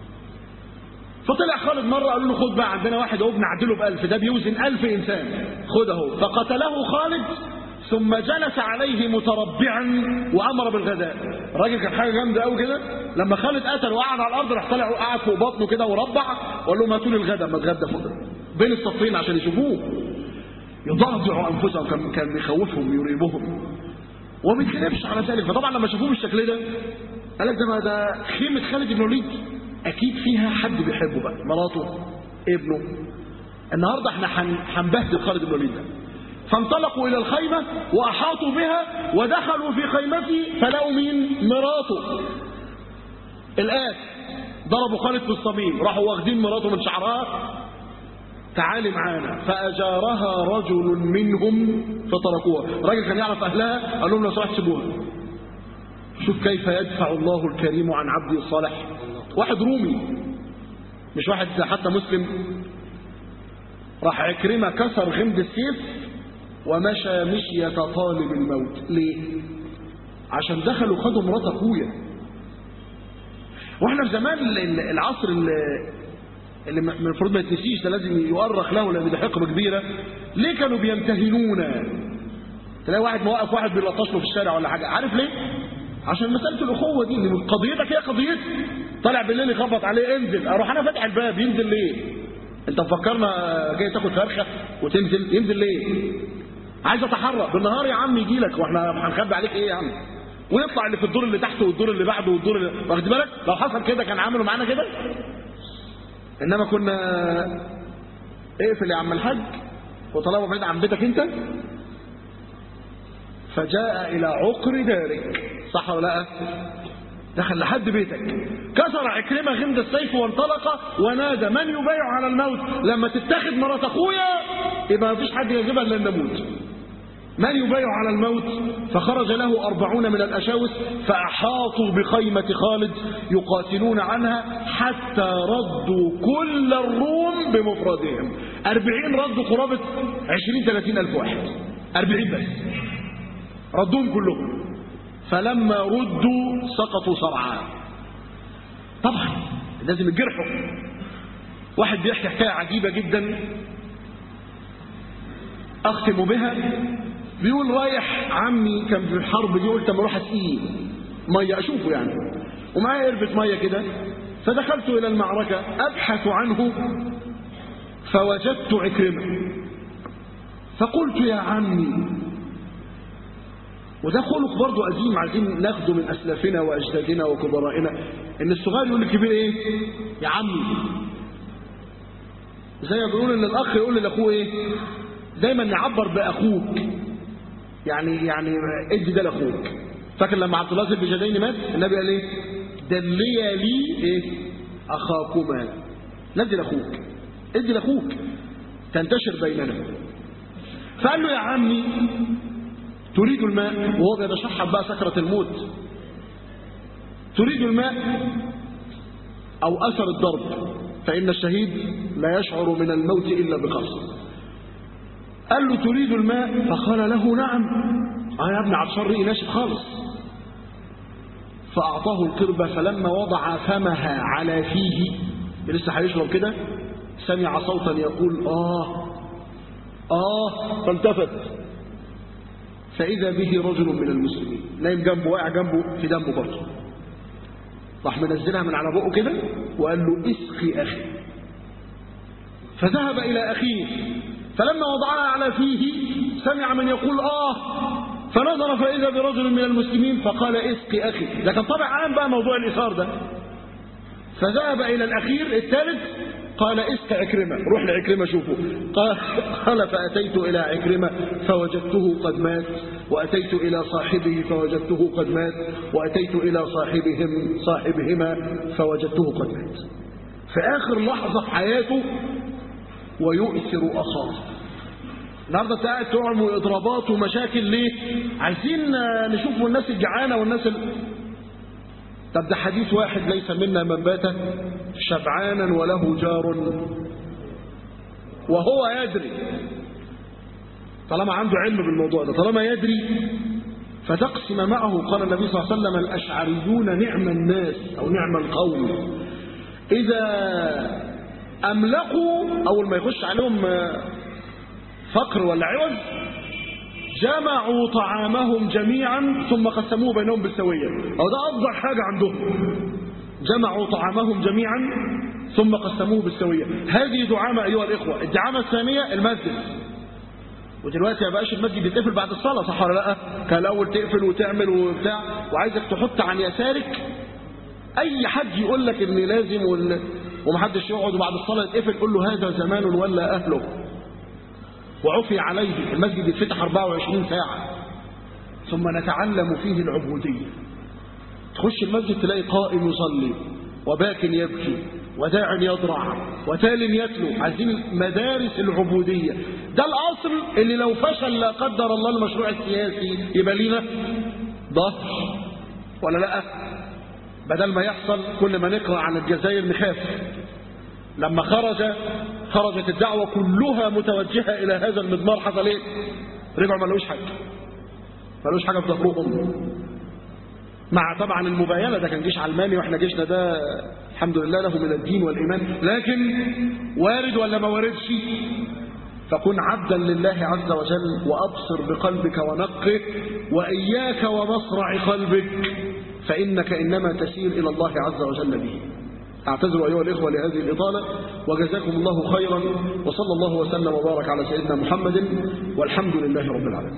فطلع خالد مرة قالوا له خد بقى عندنا واحد اهو بنعدله بألف ده بيوزن ألف إنسان خد اهو فقتله خالد ثم جلس عليه متربعا وأمر بالغداء الراجل كان حاجة جامدة قوي كده لما خالد قتل وقعد على الأرض راح طلع وقعد فوق بطنه كده وربع وقال لهم هاتوا لي الغداء ما اتغدى فوق بين الصفين عشان يشوفوه يضعضع أنفسهم كان كان بيخوفهم يريبهم وما يتكلمش على ذلك فطبعا لما شافوه بالشكل ده قال لك ده ما ده خيمة خالد بن الوليد أكيد فيها حد بيحبه بقى مراته ابنه النهاردة احنا هنبهدل خالد بن الوليد ده فانطلقوا إلى الخيمة وأحاطوا بها ودخلوا في خيمته فلقوا مين مراته الآن ضربوا خالد في الصميم راحوا واخدين مراته من شعرها تعالي معانا فأجارها رجل منهم فتركوها الراجل كان يعرف أهلها قال لهم لو سمحت سيبوها شوف كيف يدفع الله الكريم عن عبده الصالح واحد رومي مش واحد حتى مسلم راح عكرمة كسر غمد السيف ومشى مشية طالب الموت ليه عشان دخلوا خدوا مرات اخويا واحنا في زمان العصر اللي اللي المفروض ما يتنسيش ده لازم يؤرخ له لان دي حقبه كبيره ليه كانوا بيمتهنونا تلاقي واحد موقف واحد بيلطش له في الشارع ولا حاجه عارف ليه عشان مساله الاخوه دي ان قضيتك هي قضيتي طالع بالليل يخبط عليه انزل اروح انا فاتح الباب ينزل ليه انت مفكرنا جاي تاخد فرخه وتنزل ينزل ليه عايز اتحرك بالنهار يا عم يجي لك واحنا هنخبي عليك ايه يا عم ويطلع اللي في الدور اللي تحته والدور اللي بعده والدور اللي واخد بالك لو حصل كده كان عملوا معانا كده انما كنا اقفل يا عم الحاج وطالما بعيد عن بيتك انت فجاء الى عقر دارك صح ولا لا دخل لحد بيتك كسر عكرمه غمد السيف وانطلق ونادى من يبايع على الموت لما تتخذ مرات اخويا يبقى مفيش حد يجيبها الا نموت من يبايع على الموت فخرج له أربعون من الأشاوس فأحاطوا بخيمة خالد يقاتلون عنها حتى ردوا كل الروم بمفردهم أربعين ردوا قرابة عشرين ثلاثين ألف واحد أربعين بس ردوهم كلهم فلما ردوا سقطوا صرعا طبعا لازم يجرحوا واحد بيحكي حكاية عجيبة جدا أختم بها بيقول رايح عمي كان في الحرب دي قلت اما اروح اسقيه ميه اشوفه يعني ومعايا قربة ميه كده فدخلت الى المعركة ابحث عنه فوجدت عكرمة فقلت يا عمي وده خلق برضه قديم عايزين ناخده من اسلافنا واجدادنا وكبرائنا ان الصغير يقول للكبير ايه يا عمي زي ما بيقول ان الاخ يقول لاخوه ايه دايما يعبر باخوك يعني يعني ادي ده لاخوك فاكر لما عبد الله بن جدين مات النبي قال ايه دلي لي ايه اخاكما ندي لاخوك ادي لاخوك تنتشر بيننا فقال له يا عمي تريد الماء وهو بيتشحب بقى سكرة الموت تريد الماء او اثر الضرب فان الشهيد لا يشعر من الموت الا بقصر قال له تريد الماء فقال له نعم اه يا ابني عطشان ريقي ناشف خالص فأعطاه القربة فلما وضع فمها على فيه لسه هيشرب كده سمع صوتا يقول آه آه فالتفت فإذا به رجل من المسلمين نايم جنبه واقع جنبه في دمه برضه راح منزلها من على بقه كده وقال له اسقي أخي فذهب إلى أخيه فلما وضعها على فيه سمع من يقول آه فنظر فإذا برجل من المسلمين فقال اسقي أخي لكن طبعا عام بقى موضوع الإثار ده فذهب إلى الأخير الثالث قال اسق عكرمة روح لعكرمة شوفه قال, قال فأتيت إلى عكرمة فوجدته قد مات وأتيت إلى صاحبه فوجدته قد مات وأتيت إلى صاحبهم صاحبهما فوجدته قد مات في آخر لحظة في حياته ويؤثر أخاه النهارده قاعد تعمل اضرابات ومشاكل ليه عايزين نشوف الناس الجعانه والناس ال... طب ده حديث واحد ليس منا من بات شبعانا وله جار وهو يدري طالما عنده علم بالموضوع ده طالما يدري فتقسم معه قال النبي صلى الله عليه وسلم الأشعريون نعم الناس أو نعم القوم إذا أملقوا أول ما يخش عليهم فقر ولا عوز جمعوا طعامهم جميعا ثم قسموه بينهم بالسوية أو ده أفضل حاجة عندهم جمعوا طعامهم جميعا ثم قسموه بالسوية هذه دعامة أيها الإخوة الدعامة الثانية المسجد ودلوقتي ما بقاش المسجد يتقفل بعد الصلاة صح ولا لا كان الأول تقفل وتعمل وبتاع وعايزك تحط عن يسارك أي حد يقول لك إن لازم وال... ومحدش يقعد وبعد الصلاة يتقفل قول له هذا زمان ولا أهله وعفي عليه المسجد يتفتح 24 ساعة ثم نتعلم فيه العبودية تخش المسجد تلاقي قائم يصلي وباك يبكي وداع يضرع وتال يتلو عايزين مدارس العبودية ده الأصل اللي لو فشل لا قدر الله المشروع السياسي يبقى لينا ظهر ولا لا بدل ما يحصل كل ما نقرأ عن الجزائر نخاف لما خرج خرجت الدعوة كلها متوجهة إلى هذا المضمار حصل إيه؟ رجعوا ما لقوش حاجة ما لقوش حاجة في ظهرهم مع طبعا المباينة ده كان جيش علماني واحنا جيشنا ده الحمد لله له من الدين والإيمان لكن وارد ولا ما واردش فكن عبدا لله عز وجل وأبصر بقلبك ونقه وإياك ومصرع قلبك فإنك إنما تسير إلى الله عز وجل به أعتذر أيها الإخوة لهذه الإطالة وجزاكم الله خيرا وصلى الله وسلم وبارك على سيدنا محمد والحمد لله رب العالمين